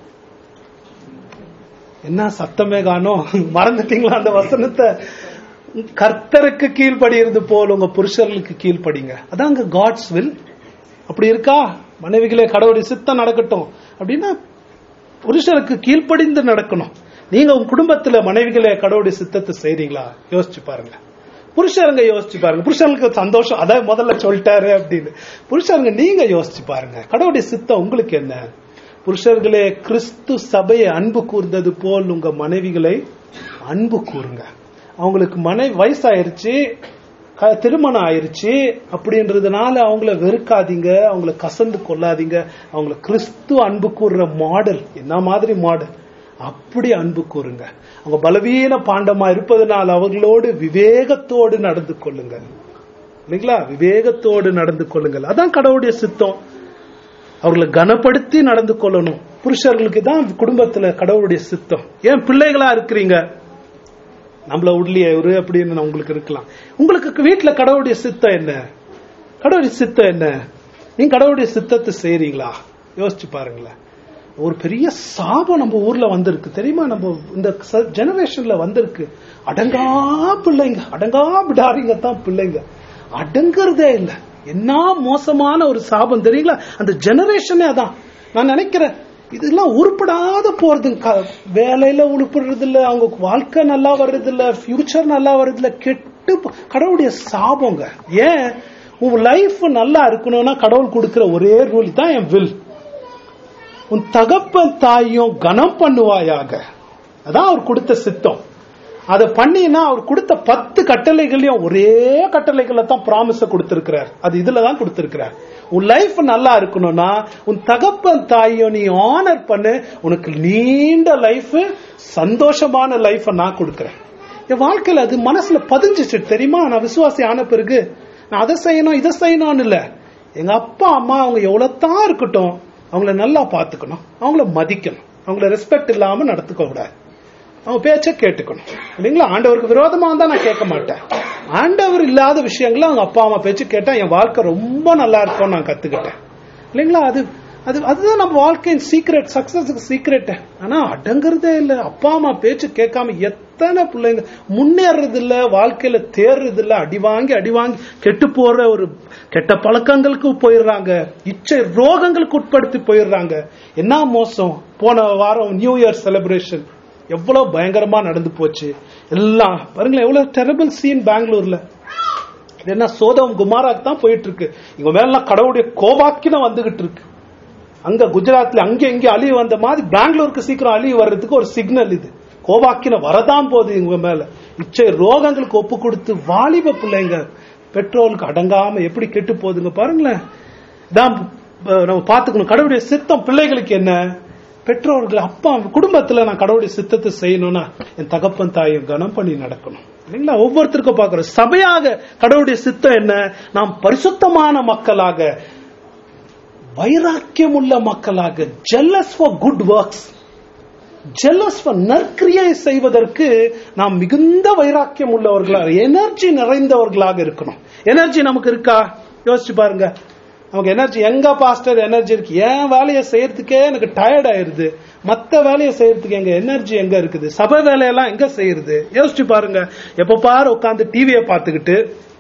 என்ன சத்தமே காணோம் மறந்துட்டீங்களா அந்த வசனத்தை கர்த்தருக்கு கீழ்ப்படிகிறது போல் உங்க புருஷர்களுக்கு கீழ்ப்படிங்க அதாங்க காட்ஸ் வில் அப்படி இருக்கா மனைவிகளே கடவுளுடைய சித்தம் நடக்கட்டும் அப்படின்னா புருஷருக்கு கீழ்ப்படிந்து நடக்கணும் நீங்க உங்க குடும்பத்துல மனைவிகளே கடவுளுடைய சித்தத்தை செய்றீங்களா யோசிச்சு பாருங்க புருஷருங்க யோசிச்சு பாருங்க புருஷர்களுக்கு சந்தோஷம் அதான் முதல்ல சொல்லிட்டாரு அப்படின்னு புருஷருங்க நீங்க யோசிச்சு பாருங்க கடவுளுடைய சித்தம் உங்களுக்கு என்ன புருஷர்களே கிறிஸ்து சபையை அன்பு கூர்ந்தது போல் உங்க மனைவிகளை அன்பு கூறுங்க அவங்களுக்கு மனைவி வயசாயிருச்சு க- திருமணம் ஆயிருச்சு அப்படின்றதுனால அவங்கள வெறுக்காதீங்க அவங்கள கசந்து கொள்ளாதீங்க அவங்கள கிறிஸ்து அன்பு கூறுற மாடல் என்ன மாதிரி மாடல் அப்படி அன்பு கூறுங்க அவங்க பலவீன பாண்டமா இருப்பதனால் அவர்களோடு விவேகத்தோடு நடந்து கொள்ளுங்க இல்லைங்களா விவேகத்தோடு நடந்து கொள்ளுங்கள் அதான் கடவுளுடைய சித்தம் அவர்களை கனப்படுத்தி நடந்து கொள்ளணும் புருஷர்களுக்கு தான் குடும்பத்துல கடவுளுடைய சித்தம் ஏன் பிள்ளைகளா இருக்கிறீங்க நம்மள உள்ளே ஒரு அப்படின்னு உங்களுக்கு இருக்கலாம் உங்களுக்கு வீட்டுல கடவுளுடைய சித்தம் என்ன கடவுளுடைய சித்தம் என்ன நீங்க கடவுளுடைய சித்தத்தை செய்றீங்களா யோசிச்சு பாருங்களேன் ஒரு பெரிய சாபம் நம்ம ஊர்ல வந்திருக்கு தெரியுமா நம்ம இந்த ஜெனரேஷன்ல வந்திருக்கு அடங்கா பிள்ளைங்க அடங்கா பிடாரிங்க தான் பிள்ளைங்க அடங்குறதே இல்ல என்ன மோசமான ஒரு சாபம் தெரியுங்களா அந்த ஜெனரேஷனே அதான் நான் நினைக்கிறேன் இதெல்லாம் உருப்படாத போறது க- வேலையில உருப்படுறது இல்ல அவங்க வாழ்க்கை நல்லா வர்றது இல்ல ஃபியூச்சர் நல்லா வர்றது இல்ல கெட்டு போ- கடவுளுடைய சாபங்க ஏன் உன் லைஃப் நல்லா இருக்கணும்னா கடவுள் கொடுக்கிற ஒரே ரூல் தான் என் வில் உன் தகப்பன் தாயும் கனம் பண்ணுவாயாக அதான் அவர் கொடுத்த சித்தம் அதை பண்ணினா அவர் கொடுத்த பத்து கட்டளைகளையும் ஒரே கட்டளைகளை தான் ப்ராமிஸ கொடுத்திருக்கிறார் அது இதுல தான் கொடுத்திருக்கிறார் உன் லைஃப் நல்லா இருக்கணும்னா உன் தகப்பன் தாயும் நீ ஆனர் பண்ணு உனக்கு நீண்ட லைஃப் சந்தோஷமான லைஃப் நான் கொடுக்கிறேன் என் வாழ்க்கையில அது மனசுல பதிஞ்சிச்சு தெரியுமா நான் விசுவாசி ஆன பிறகு நான் அதை செய்யணும் இதை செய்யணும்னு இல்ல எங்க அப்பா அம்மா அவங்க எவ்வளவுதான் இருக்கட்டும் அவங்கள நல்லா பாத்துக்கணும் அவங்கள மதிக்கணும் அவங்கள ரெஸ்பெக்ட் இல்லாம நடத்துக்க கூடாது அவங்க பேச்ச கேட்டுக்கணும் இல்லைங்களா ஆண்டவருக்கு விரோதமா இருந்தா நான் கேட்க மாட்டேன் ஆண்டவர் இல்லாத விஷயங்கள அவங்க அப்பா அம்மா பேச்சு கேட்டா என் வாழ்க்கை ரொம்ப நல்லா இருக்கும்னு நான் கத்துக்கிட்டேன் இல்லைங்களா அது அது அதுதான் நம்ம வாழ்க்கையின் சீக்ரெட் சக்சஸுக்கு சீக்ரெட் ஆனா அடங்குறதே இல்ல அப்பா அம்மா பேச்சு கேட்காம எத்தனை பிள்ளைங்க முன்னேறது இல்ல வாழ்க்கையில தேர்றது இல்ல அடி வாங்கி அடி வாங்கி கெட்டு போற ஒரு கெட்ட பழக்கங்களுக்கு போயிடுறாங்க இச்சை ரோகங்களுக்கு உட்படுத்தி போயிடுறாங்க என்ன மோசம் போன வாரம் நியூ இயர் செலிப்ரேஷன் எவ்வளவு பயங்கரமா நடந்து போச்சு எல்லாம் பாருங்களேன் எவ்வளவு டெரபிள் சீன் பெங்களூர்ல இது என்ன சோதம் குமாராக்கு தான் போயிட்டு இருக்கு இவங்க மேல கடவுளுடைய கோபாக்கினம் வந்துகிட்டு இருக்கு அங்க குஜராத்ல அங்க இங்க அழிவு வந்த மாதிரி பெங்களூருக்கு சீக்கிரம் அழிவு வர்றதுக்கு ஒரு சிக்னல் இது கோபாக்கின வரதான் போகுது இவங்க மேல இச்சை ரோகங்களுக்கு ஒப்பு கொடுத்து வாலிப பிள்ளைங்க பெட்ரோலுக்கு அடங்காம எப்படி கெட்டு போகுதுங்க பாருங்களேன் தான் அஹ், நம்ம பாத்துக்கணும் கடவுளுடைய சித்தம் பிள்ளைகளுக்கு என்ன பெற்றோர்கள் அப்பா குடும்பத்துல நான் கடவுளுடைய சித்தத்தை செய்யணும்னா என் தகப்பன் தாயும் கனம் பண்ணி நடக்கணும் இல்லைங்களா ஒவ்வொருத்தருக்கும் பார்க்கிறோம் சபையாக கடவுளுடைய சித்தம் என்ன நாம் பரிசுத்தமான மக்களாக வைராக்கியம் உள்ள மக்களாக jealous for good works jealous for நற்கிரியை செய்வதற்கு நாம் மிகுந்த வைராக்கியம் உள்ளவர்களாக எனர்ஜி நிறைந்தவர்களாக இருக்கணும் எனர்ஜி நமக்கு இருக்கா யோசிச்சு பாருங்க நமக்கு எனர்ஜி எங்க பாஸ்டர் எனர்ஜி இருக்கு என் வேலையை செய்யறதுக்கே எனக்கு டயர்ட் ஆயிருது மத்த வேலையை செய்யறதுக்கு எங்க எனர்ஜி எங்க இருக்குது சபை வேலையெல்லாம் எங்க செய்யறது யோசிச்சு பாருங்க எப்ப பாரு உட்காந்து டிவியை பார்த்துக்கிட்டு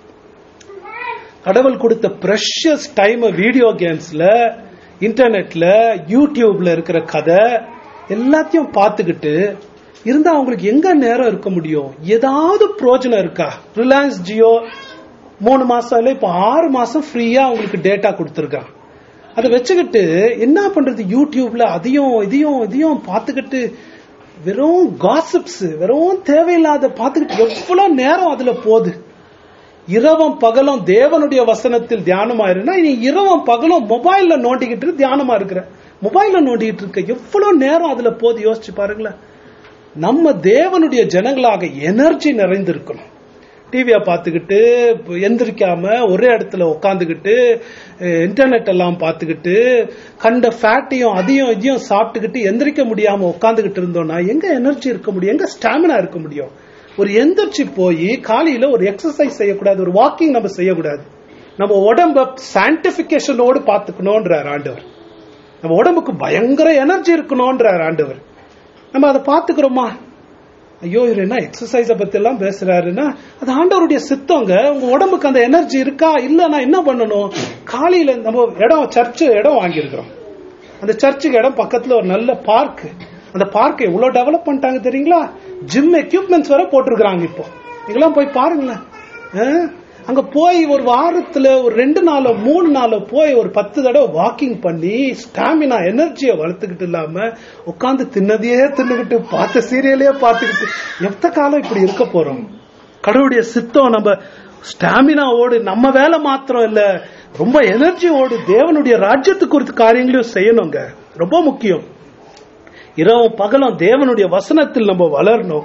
கடவுள் கொடுத்த ப்ரெஷஸ் டைம் வீடியோ கேம்ஸ்ல இன்டர்நெட்ல யூடியூப்ல இருக்கிற கதை எல்லாத்தையும் பார்த்துக்கிட்டு இருந்தா அவங்களுக்கு எங்க நேரம் இருக்க முடியும் ஏதாவது பிரயோஜனம் இருக்கா ரிலையன்ஸ் ஜியோ மூணு மாசம் இல்ல இப்ப ஆறு மாசம் ஃப்ரீயா அவங்களுக்கு டேட்டா கொடுத்துருக்கான் அதை வச்சுக்கிட்டு என்ன பண்றது யூடியூப்ல அதையும் இதையும் இதையும் பார்த்துக்கிட்டு வெறும் காசிப்ஸ் வெறும் தேவையில்லாத பார்த்துக்கிட்டு எவ்வளவு நேரம் அதுல போகுது இரவும் பகலும் தேவனுடைய வசனத்தில் தியானமா இருந்தா நீ இரவும் பகலும் மொபைல்ல நோண்டிக்கிட்டு இரு, தியானமா இருக்கிற மொபைல்ல நோண்டிக்கிட்டு இருக்க எவ்வளவு நேரம் அதுல போது யோசிச்சு பாருங்களேன் நம்ம தேவனுடைய ஜனங்களாக எனர்ஜி நிறைந்திருக்கணும் டிவியை பார்த்துக்கிட்டு எந்திரிக்காம ஒரே இடத்துல உட்காந்துக்கிட்டு இன்டர்நெட் எல்லாம் பார்த்துக்கிட்டு கண்ட ஃபேட்டையும் அதையும் இதையும் சாப்பிட்டுக்கிட்டு எந்திரிக்க முடியாம உட்காந்துக்கிட்டு இருந்தோம்னா எங்க எனர்ஜி இருக்க முடியும் எங்க ஸ்டாமினா இருக்க முடியும் ஒரு எந்திரிச்சு போய் காலையில ஒரு எக்ஸசைஸ் செய்யக்கூடாது ஒரு வாக்கிங் நம்ம செய்யக்கூடாது நம்ம உடம்ப சான்டிபிகேஷனோடு பார்த்துக்கணும்ன்றார் ஆண்டவர் நம்ம உடம்புக்கு பயங்கர எனர்ஜி இருக்கணும்ன்றார் ஆண்டவர் நம்ம அதை பார்த்துக்கிறோமா ஐயோ இவர் என்ன எக்ஸசைஸ பத்தி எல்லாம் பேசுறாருன்னா அது ஆண்டவருடைய சித்தங்க உங்க உடம்புக்கு அந்த எனர்ஜி இருக்கா இல்லன்னா என்ன பண்ணணும் காலையில நம்ம இடம் சர்ச்சு இடம் வாங்கியிருக்கிறோம் அந்த சர்ச்சுக்கு இடம் பக்கத்துல ஒரு நல்ல பார்க் அந்த பார்க் எவ்வளவு டெவலப் பண்ணிட்டாங்க தெரியுங்களா ஜிம் எக்யூப்மெண்ட்ஸ் வர போட்டிருக்கிறாங்க இப்போ நீங்களாம் போய் பாருங்களேன் ஆ? அங்க போய் ஒரு வாரத்துல ஒரு ரெண்டு நாளோ மூணு நாளோ போய் ஒரு பத்து தடவை வாக்கிங் பண்ணி ஸ்டாமினா எனர்ஜியை வளர்த்துக்கிட்டு இல்லாம உட்காந்து தின்னதையே தின்னுக்கிட்டு பார்த்த சீரியலையே பார்த்துக்கிட்டு எத்த காலம் இப்படி இருக்க போறோம் கடவுளுடைய சித்தம் நம்ம ஸ்டாமினாவோடு நம்ம வேலை மாத்திரம் இல்ல ரொம்ப எனர்ஜியோடு தேவனுடைய ராஜ்யத்து குறித்து காரியங்களையும் செய்யணுங்க ரொம்ப முக்கியம் இரவும் பகலும் தேவனுடைய வசனத்தில் நம்ம வளரணும்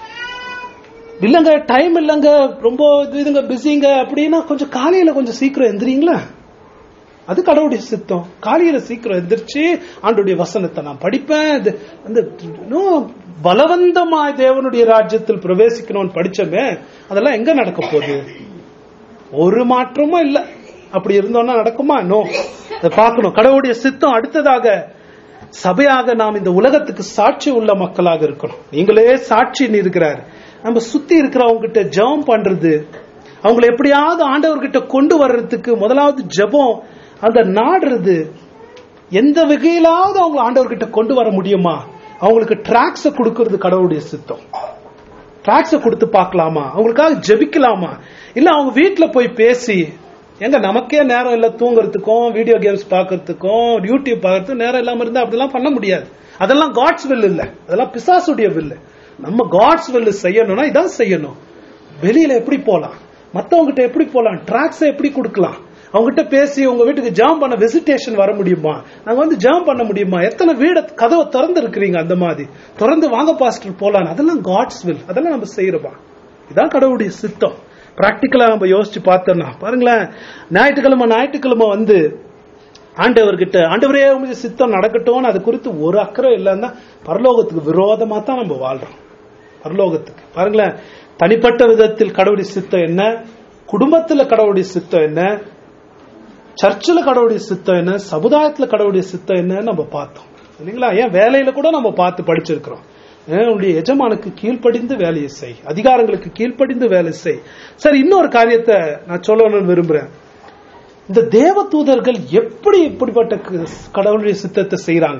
இல்லங்க டைம் இல்லங்க ரொம்ப இது இதுங்க பிஸிங்க அப்படின்னா கொஞ்சம் காலையில கொஞ்சம் சீக்கிரம் எந்திரீங்களா அது கடவுளுடைய சித்தம் காலையில சீக்கிரம் எந்திரிச்சு ஆண்டுடைய வசனத்தை நான் படிப்பேன் இது அந்த இன்னும் பலவந்தமாய் தேவனுடைய ராஜ்யத்தில் பிரவேசிக்கணும்னு படிச்சோமே அதெல்லாம் எங்க நடக்க போகுது ஒரு மாற்றமும் இல்ல அப்படி இருந்தோம்னா நடக்குமா நோ அதை பார்க்கணும் கடவுளுடைய சித்தம் அடுத்ததாக சபையாக நாம் இந்த உலகத்துக்கு சாட்சி உள்ள மக்களாக இருக்கணும் நீங்களே சாட்சி இருக்கிறார் நம்ம சுத்தி இருக்கிறவங்க கிட்ட ஜெபம் பண்றது அவங்களை எப்படியாவது ஆண்டவர்கிட்ட கொண்டு வர்றதுக்கு முதலாவது ஜெபம் அந்த நாடுறது எந்த வகையிலாவது அவங்க ஆண்டவர்கிட்ட கொண்டு வர முடியுமா அவங்களுக்கு டிராக்ஸ கொடுக்கறது கடவுளுடைய சித்தம் டிராக்ஸ கொடுத்து பார்க்கலாமா அவங்களுக்காக ஜெபிக்கலாமா இல்ல அவங்க வீட்ல போய் பேசி எங்க நமக்கே நேரம் இல்ல தூங்குறதுக்கும் வீடியோ கேம்ஸ் பார்க்கறதுக்கும் யூடியூப் பார்க்கறதுக்கும் நேரம் இல்லாம இருந்தா அப்படிலாம் பண்ண முடியாது அதெல்லாம் காட்ஸ் வில் இல்ல அதெல்லாம் பிசாசுடைய வில் நம்ம காட்ஸ் வில் செய்யணும்னா இதான் செய்யணும் வெளியில எப்படி போலாம் மத்தவங்க எப்படி போலாம் டிராக்ஸ எப்படி கொடுக்கலாம் அவங்ககிட்ட பேசி உங்க வீட்டுக்கு ஜாம் பண்ண விசிட்டேஷன் வர முடியுமா நாங்க வந்து ஜாம் பண்ண முடியுமா எத்தனை வீட கதவை திறந்து இருக்கிறீங்க அந்த மாதிரி திறந்து வாங்க பாஸ்டர் போலாம் அதெல்லாம் காட்ஸ் வில் அதெல்லாம் நம்ம செய்யறோமா இதான் கடவுளுடைய சித்தம் பிராக்டிக்கலா நம்ம யோசிச்சு பார்த்தோம்னா பாருங்களேன் ஞாயிற்றுக்கிழமை ஞாயிற்றுக்கிழமை வந்து ஆண்டவர்கிட்ட ஆண்டவரே உங்களுக்கு சித்தம் நடக்கட்டும்னு அது குறித்து ஒரு அக்கறை இல்லைன்னா பரலோகத்துக்கு விரோதமா தான் நம்ம வாழ்றோம் பரலோகத்துக்கு பாருங்களேன் தனிப்பட்ட விதத்தில் கடவுளுடைய சித்தம் என்ன குடும்பத்துல கடவுளுடைய சித்தம் என்ன சர்ச்சில் கடவுளுடைய சித்தம் என்ன சமுதாயத்துல கடவுளுடைய சித்தம் என்ன நம்ம பார்த்தோம் இல்லைங்களா ஏன் வேலையில கூட நம்ம பார்த்து படிச்சிருக்கிறோம் ஏன் உன்னுடைய எஜமானுக்கு கீழ்ப்படிந்து வேலையை செய் அதிகாரங்களுக்கு கீழ்ப்படிந்து வேலை செய் சரி இன்னொரு காரியத்தை நான் சொல்லணும்னு விரும்புறேன் இந்த தேவ தூதர்கள் எப்படி இப்படிப்பட்ட க- கடவுளுடைய சித்தத்தை செய்யறாங்க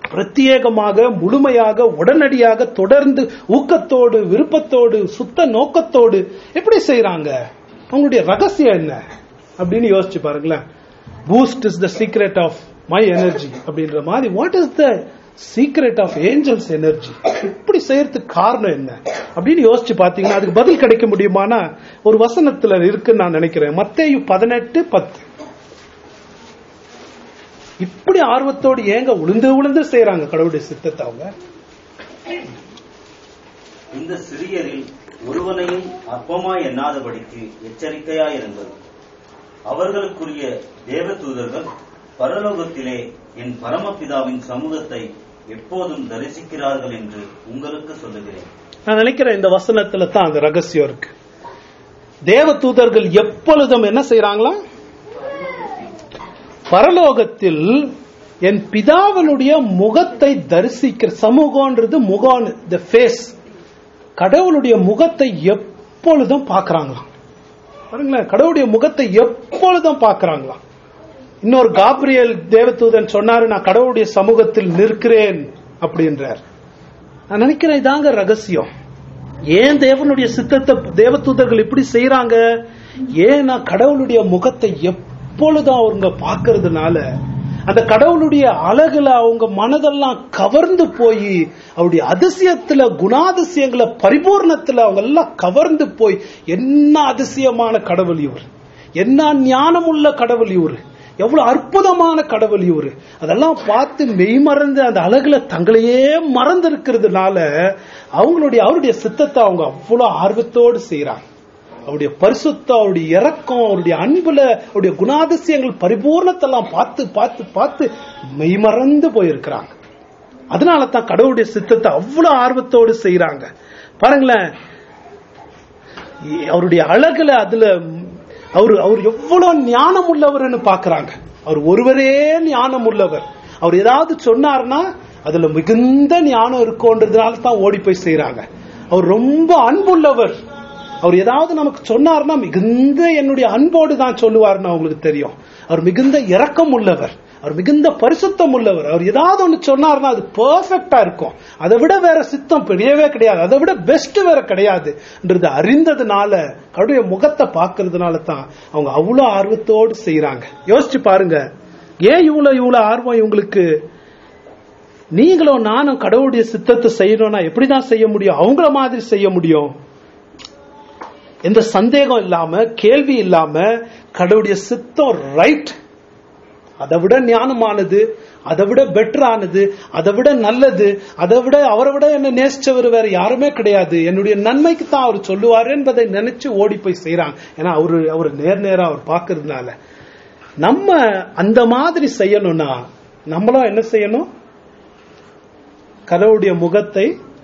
பிரத்யேகமாக முழுமையாக உடனடியாக தொடர்ந்து ஊக்கத்தோடு விருப்பத்தோடு சுத்த நோக்கத்தோடு எப்படி செய்றாங்க அவங்களுடைய ரகசியம் என்ன அப்படின்னு யோசிச்சு பாருங்களேன் Boost is the secret of my energy அப்படின்ற மாதிரி what is the secret of angels energy இப்படி செய்யறதுக்கு காரணம் என்ன அப்படின்னு யோசிச்சு பாத்தீங்கன்னா அதுக்கு பதில் கிடைக்க முடியுமானா ஒரு வசனத்துல இருக்குன்னு நான் நினைக்கிறேன் மத்தேயு பதினெட்டு பத்து இப்படி ஆர்வத்தோடு ஏங்க உளுந்து உளுந்து செய்யறாங்க கடவுளுடைய சித்தத்தை அவங்க இந்த சிறியரில் ஒருவனையும் அற்பமாய் எண்ணாதபடிக்கு எச்சரிக்கையாயிருங்கள் அவர்களுக்குரிய தேவதூதர்கள் பரலோகத்திலே என் பரமபிதாவின் சமூகத்தை எப்போதும் தரிசிக்கிறார்கள் என்று உங்களுக்கு சொல்லுகிறேன் நான் நினைக்கிறேன் இந்த வசனத்துல தான் அந்த ரகசியம் இருக்கு தேவ தூதர்கள் எப்பொழுதும் என்ன செய்யறாங்களா பரலோகத்தில் என் பிதாவினுடைய முகத்தை தரிசிக்கிற சமூகம்ன்றது முகம் த ஃபேஸ் கடவுளுடைய முகத்தை எப்பொழுதும் பார்க்கறாங்களாம் பாருங்களேன் கடவுளுடைய முகத்தை எப்பொழுதும் பார்க்கறாங்களாம் இன்னொரு காப்ரியல் தேவதூதன் சொன்னாரு நான் கடவுளுடைய சமூகத்தில் நிற்கிறேன் அப்படின்றார் நான் நினைக்கிறேன் இதாங்க ரகசியம் ஏன் தேவனுடைய சித்தத்தை தேவதூதர்கள் இப்படி செய்யறாங்க ஏன்னா கடவுளுடைய முகத்தை எப்பொழுதும் அவங்க பார்க்கறதுனால அந்த கடவுளுடைய அழகுல அவங்க மனதெல்லாம் கவர்ந்து போய் அவருடைய அதிசயத்துல குணாதிசயங்கள பரிபூர்ணத்துல அவங்க எல்லாம் கவர்ந்து போய் என்ன அதிசயமான கடவுள் இவர் என்ன ஞானமுள்ள கடவுள் இவர் எவ்வளவு அற்புதமான கடவுள் இவரு அதெல்லாம் பார்த்து மெய்மறந்து அந்த அழகுல தங்களையே மறந்து இருக்கிறதுனால அவங்களுடைய அவருடைய சித்தத்தை அவங்க அவ்வளவு ஆர்வத்தோடு செய்யறாங்க அவருடைய பரிசுத்தம் அவருடைய இரக்கம் அவருடைய அன்புல அவருடைய குணாதிசயங்கள் பரிபூர்ணத்தெல்லாம் பார்த்து பார்த்து பார்த்து மெய்மறந்து போயிருக்கிறாங்க அதனால தான் கடவுளுடைய சித்தத்தை அவ்வளவு ஆர்வத்தோடு செய்யறாங்க பாருங்களேன் அவருடைய அழகுல அதுல அவர் அவர் எவ்வளவு ஞானம் உள்ளவர்னு பாக்குறாங்க அவர் ஒருவரே ஞானம் உள்ளவர் அவர் ஏதாவது சொன்னார்னா அதுல மிகுந்த ஞானம் இருக்கும்ன்றதுனால தான் ஓடி போய் செய்யறாங்க அவர் ரொம்ப அன்புள்ளவர் அவர் ஏதாவது நமக்கு சொன்னார்னா மிகுந்த என்னுடைய அன்போடு தான் சொல்லுவார்னு அவங்களுக்கு தெரியும் அவர் மிகுந்த இரக்கம் உள்ளவர் அவர் மிகுந்த பரிசுத்தம் உள்ளவர் அவர் ஏதாவது ஒன்று சொன்னார்னா அது பெர்ஃபெக்டா இருக்கும் அதை விட வேற சித்தம் பெரியவே கிடையாது அதை விட பெஸ்ட் வேற கிடையாதுன்றது அறிந்ததுனால கடவுளுடைய முகத்தை பார்க்கறதுனால தான் அவங்க அவ்வளவு ஆர்வத்தோடு செய்யறாங்க யோசிச்சு பாருங்க ஏன் இவ்வளவு இவ்வளவு ஆர்வம் இவங்களுக்கு நீங்களும் நானும் கடவுளுடைய சித்தத்தை செய்யணும்னா எப்படிதான் செய்ய முடியும் அவங்கள மாதிரி செய்ய முடியும் எந்த சந்தேகம் இல்லாம கேள்வி இல்லாம கடவுளுடைய சித்தம் ரைட் அதை விட ஞானமானது அதை விட பெட்டரானது அதை விட நல்லது அதை விட அவரை விட என்ன நேசிச்சவர் வேற யாருமே கிடையாது என்னுடைய நன்மைக்கு தான் அவர் சொல்லுவாரு என்பதை நினைச்சு ஓடி போய் செய்யறாங்க ஏன்னா அவரு அவர் நேர் நேரா அவர் பாக்குறதுனால நம்ம அந்த மாதிரி செய்யணும்னா நம்மளும் என்ன செய்யணும் கடவுளுடைய முகத்தை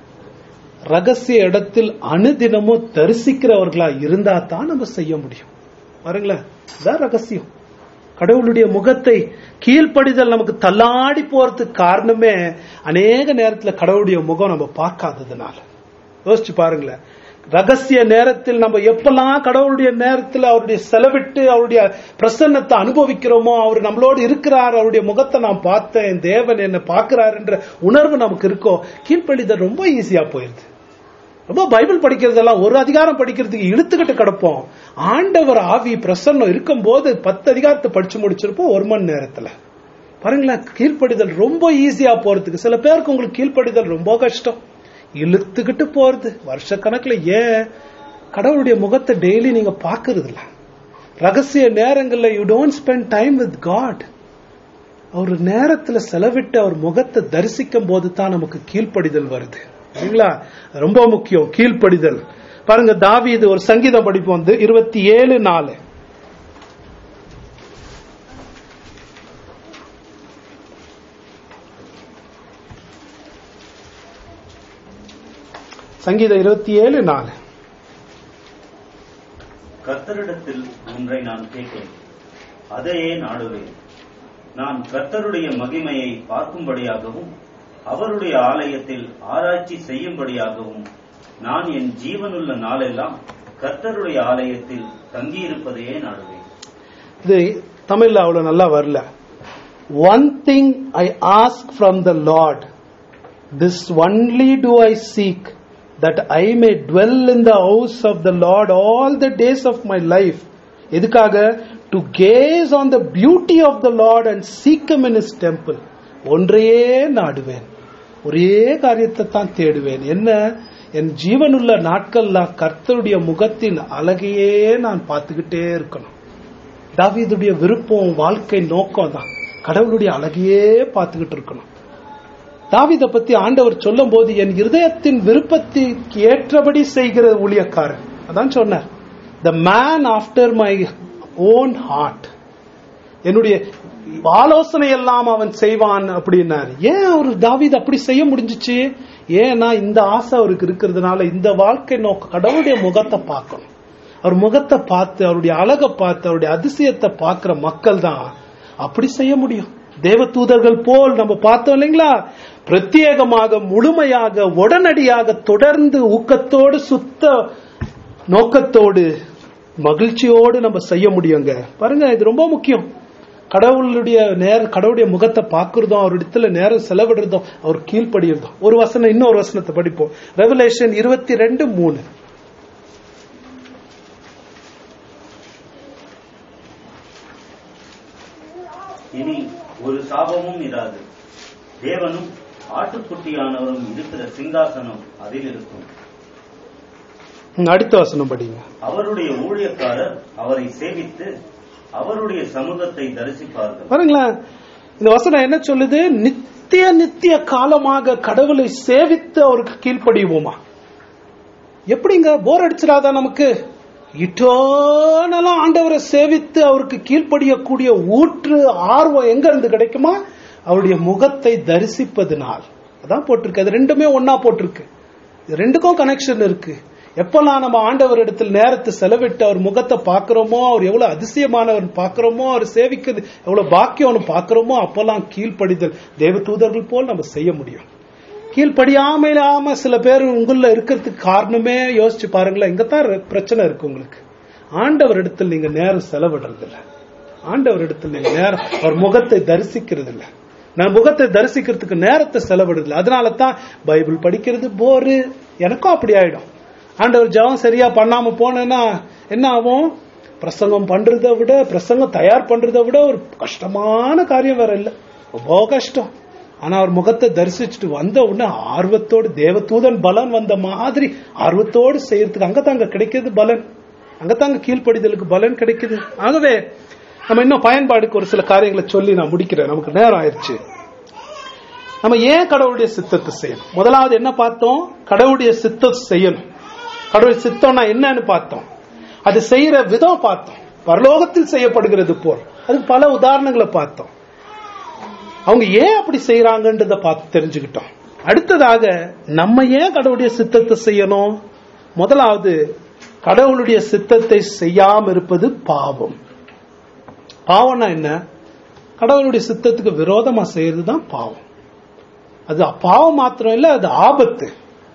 ரகசிய இடத்தில் அனுதினமும் தரிசிக்கிறவர்களா இருந்தா தான் நம்ம செய்ய முடியும் பாருங்களேன் இதான் ரகசியம் கடவுளுடைய முகத்தை கீழ்ப்படிதல் நமக்கு தள்ளாடி போறதுக்கு காரணமே அநேக நேரத்துல கடவுளுடைய முகம் நம்ம பார்க்காததுனால யோசிச்சு பாருங்களேன் ரகசிய நேரத்தில் நம்ம எப்பெல்லாம் கடவுளுடைய நேரத்தில் அவருடைய செலவிட்டு அவருடைய பிரசன்னத்தை அனுபவிக்கிறோமோ அவர் நம்மளோடு இருக்கிறார் அவருடைய முகத்தை நான் பார்த்தேன் தேவன் என்ன பார்க்கிறாருன்ற உணர்வு நமக்கு இருக்கோ கீழ்ப்படிதல் ரொம்ப ஈஸியா போயிருது ரொம்ப பைபிள் படிக்கிறதெல்லாம் ஒரு அதிகாரம் படிக்கிறதுக்கு இழுத்துக்கிட்டு கிடப்போம் ஆண்டவர் ஆவி பிரசன்னம் இருக்கும்போது பத்து அதிகாரத்தை படிச்சு முடிச்சிருப்போம் ஒரு மணி நேரத்துல பாருங்களேன் கீழ்ப்படிதல் ரொம்ப ஈஸியா போறதுக்கு சில பேருக்கு உங்களுக்கு கீழ்ப்படிதல் ரொம்ப கஷ்டம் இழுத்துக்கிட்டு போறது வருஷ கணக்குல ஏன் கடவுளுடைய முகத்தை டெய்லி நீங்க பாக்குறது இல்ல ரகசிய நேரங்கள்ல you don't spend time with God அவர் நேரத்துல செலவிட்டு அவர் முகத்தை தரிசிக்கும் போது தான் நமக்கு கீழ்ப்படிதல் வருது சரிங்களா ரொம்ப முக்கியம் கீழ்ப்படிதல் பாருங்க தாவீது ஒரு சங்கீதம் படிப்போம் வந்து இருபத்தி ஏழு நாலு சங்கீதம் இருபத்தி ஏழு நாலு கர்த்தரிடத்தில் ஒன்றை நான் கேட்கிறேன் அதையே நாடுவேன் நான் கர்த்தருடைய மகிமையை பார்க்கும்படியாகவும் அவருடைய ஆலயத்தில் ஆராய்ச்சி செய்யும்படியாகவும் நான் என் ஜீவனுள்ள நாளெல்லாம் கர்த்தருடைய ஆலயத்தில் தங்கியிருப்பதையே நாடுவேன் இது தமிழ்ல அவ்வளவு நல்லா வரல one thing I ask from the Lord this only do I seek that I may dwell in the house of the Lord all the days of my life எதுக்காக to gaze on the beauty of the Lord and seek him in his temple ஒன்றையே நாடுவேன் ஒரே காரியத்தை தான் தேடுவேன் என்ன என் ஜீவனுள்ள நாட்கள்லாம் கர்த்தருடைய முகத்தின் அழகையே நான் பார்த்துக்கிட்டே இருக்கணும் தாவீதுடைய விருப்பம் வாழ்க்கை நோக்கம் தான் கடவுளுடைய அழகையே பார்த்துக்கிட்டு இருக்கணும் தாவீதை பத்தி ஆண்டவர் சொல்லும் போது என் இருதயத்தின் விருப்பத்திற்கு ஏற்றபடி செய்கிற ஊழியக்காரன் அதான் சொன்னார் the man after my own heart என்னுடைய ஆலோசனை எல்லாம் அவன் செய்வான் அப்படின்னாரு ஏன் அவர் தாவீது அப்படி செய்ய முடிஞ்சிச்சு ஏன்னா இந்த ஆசை அவருக்கு இருக்கிறதுனால இந்த வாழ்க்கை நோக்க கடவுளுடைய முகத்தை பார்க்கணும் அவர் முகத்தை பார்த்து அவருடைய அழகை பார்த்து அவருடைய அதிசயத்தை பார்க்கிற மக்கள் தான் அப்படி செய்ய முடியும் தேவ தூதர்கள் போல் நம்ம பார்த்தோம் இல்லைங்களா பிரத்யேகமாக முழுமையாக உடனடியாக தொடர்ந்து ஊக்கத்தோடு சுத்த நோக்கத்தோடு மகிழ்ச்சியோடு நம்ம செய்ய முடியுங்க பாருங்க இது ரொம்ப முக்கியம் கடவுளுடைய நேர கடவுளுடைய முகத்தை பார்க்கறதும் அவரிடத்துல நேரம் செலவிடுறதும் அவர் கீழ்ப்படியறதும் ஒரு வசனம் இன்னொரு வசனத்தை படிப்போம் ரெவலேஷன் இருபத்தி ரெண்டு மூணு இனி ஒரு சாபமும் இராது தேவனும் ஆட்டுக்குட்டியானவரும் இருக்கிற சிங்காசனம் அதில் இருக்கும் ம், அடுத்த வசனம் படிங்க அவருடைய ஊழியக்காரர் அவரை சேவித்து அவருடைய சமூகத்தை தரிசிப்பார்கள் பாருங்களேன் இந்த வசனம் என்ன சொல்லுது நித்திய நித்திய காலமாக கடவுளை சேவித்து அவருக்கு கீழ்ப்படிவோமா எப்படிங்க போர் அடிச்சிடாதா நமக்கு இட்டோனலா ஆண்டவரை சேவித்து அவருக்கு கீழ்ப்படியக்கூடிய ஊற்று ஆர்வம் எங்க இருந்து கிடைக்குமா அவருடைய முகத்தை தரிசிப்பதனால் அதான் போட்டிருக்கு அது ரெண்டுமே ஒன்னா போட்டிருக்கு இது ரெண்டுக்கும் கனெக்ஷன் இருக்கு எப்பெல்லாம் நம்ம ஆண்டவர் இடத்தில் நேரத்தை செலவிட்டு அவர் முகத்தை பார்க்கிறோமோ அவர் எவ்வளவு அதிசயமானவர் பார்க்கிறோமோ அவர் சேவிக்கிறது எவ்வளவு பாக்கியம்னு பார்க்கிறோமோ அப்பெல்லாம் கீழ்ப்படிதல் தேவ தூதர்கள் போல் நம்ம செய்ய முடியும் கீழ்ப்படியாம இல்லாம சில பேர் உங்கள இருக்கிறதுக்கு காரணமே யோசிச்சு பாருங்களேன் இங்கதான் பிரச்சனை இருக்கு உங்களுக்கு ஆண்டவர் இடத்தில் நீங்க நேரம் செலவிடுறது இல்ல ஆண்டவர் இடத்தில் நீங்க நேரம் அவர் முகத்தை தரிசிக்கிறது இல்ல நான் முகத்தை தரிசிக்கிறதுக்கு நேரத்தை செலவிடுறது அதனால தான் பைபிள் படிக்கிறது போரு எனக்கும் அப்படி ஆயிடும் ஆண்டவர் ஜெபம் சரியா பண்ணாம போனேன்னா என்ன ஆகும் பிரசங்கம் பண்றதை விட பிரசங்கம் தயார் பண்றதை விட ஒரு கஷ்டமான காரியம் வேற இல்ல ரொம்ப கஷ்டம் ஆனா அவர் முகத்தை தரிசிச்சுட்டு வந்த உடனே ஆர்வத்தோடு தேவதூதன் பலன் வந்த மாதிரி ஆர்வத்தோடு செய்யறதுக்கு அங்கதாங்க கிடைக்குது பலன் அங்கதாங்க கீழ்ப்படிதலுக்கு பலன் கிடைக்குது ஆகவே நம்ம இன்னும் பயன்பாடுக்கு ஒரு சில காரியங்களை சொல்லி நான் முடிக்கிறேன் நமக்கு நேரம் ஆயிடுச்சு நம்ம ஏன் கடவுளுடைய சித்தத்தை செய்யணும் முதலாவது என்ன பார்த்தோம் கடவுளுடைய சித்தத்தை செய்யணும் கடவுள் சித்தம்னா என்னன்னு பார்த்தோம் அது செய்யற விதம் பார்த்தோம் பரலோகத்தில் செய்யப்படுகிறது போல் அதுக்கு பல உதாரணங்களை பார்த்தோம் அவங்க ஏன் அப்படி செய்யறாங்கன்றத பார்த்து தெரிஞ்சுக்கிட்டோம் அடுத்ததாக நம்ம ஏன் கடவுளுடைய சித்தத்தை செய்யணும் முதலாவது கடவுளுடைய சித்தத்தை செய்யாம இருப்பது பாவம் பாவம்னா என்ன கடவுளுடைய சித்தத்துக்கு விரோதமா செய்யறது தான் பாவம் அது பாவம் மாத்திரம் இல்ல அது ஆபத்து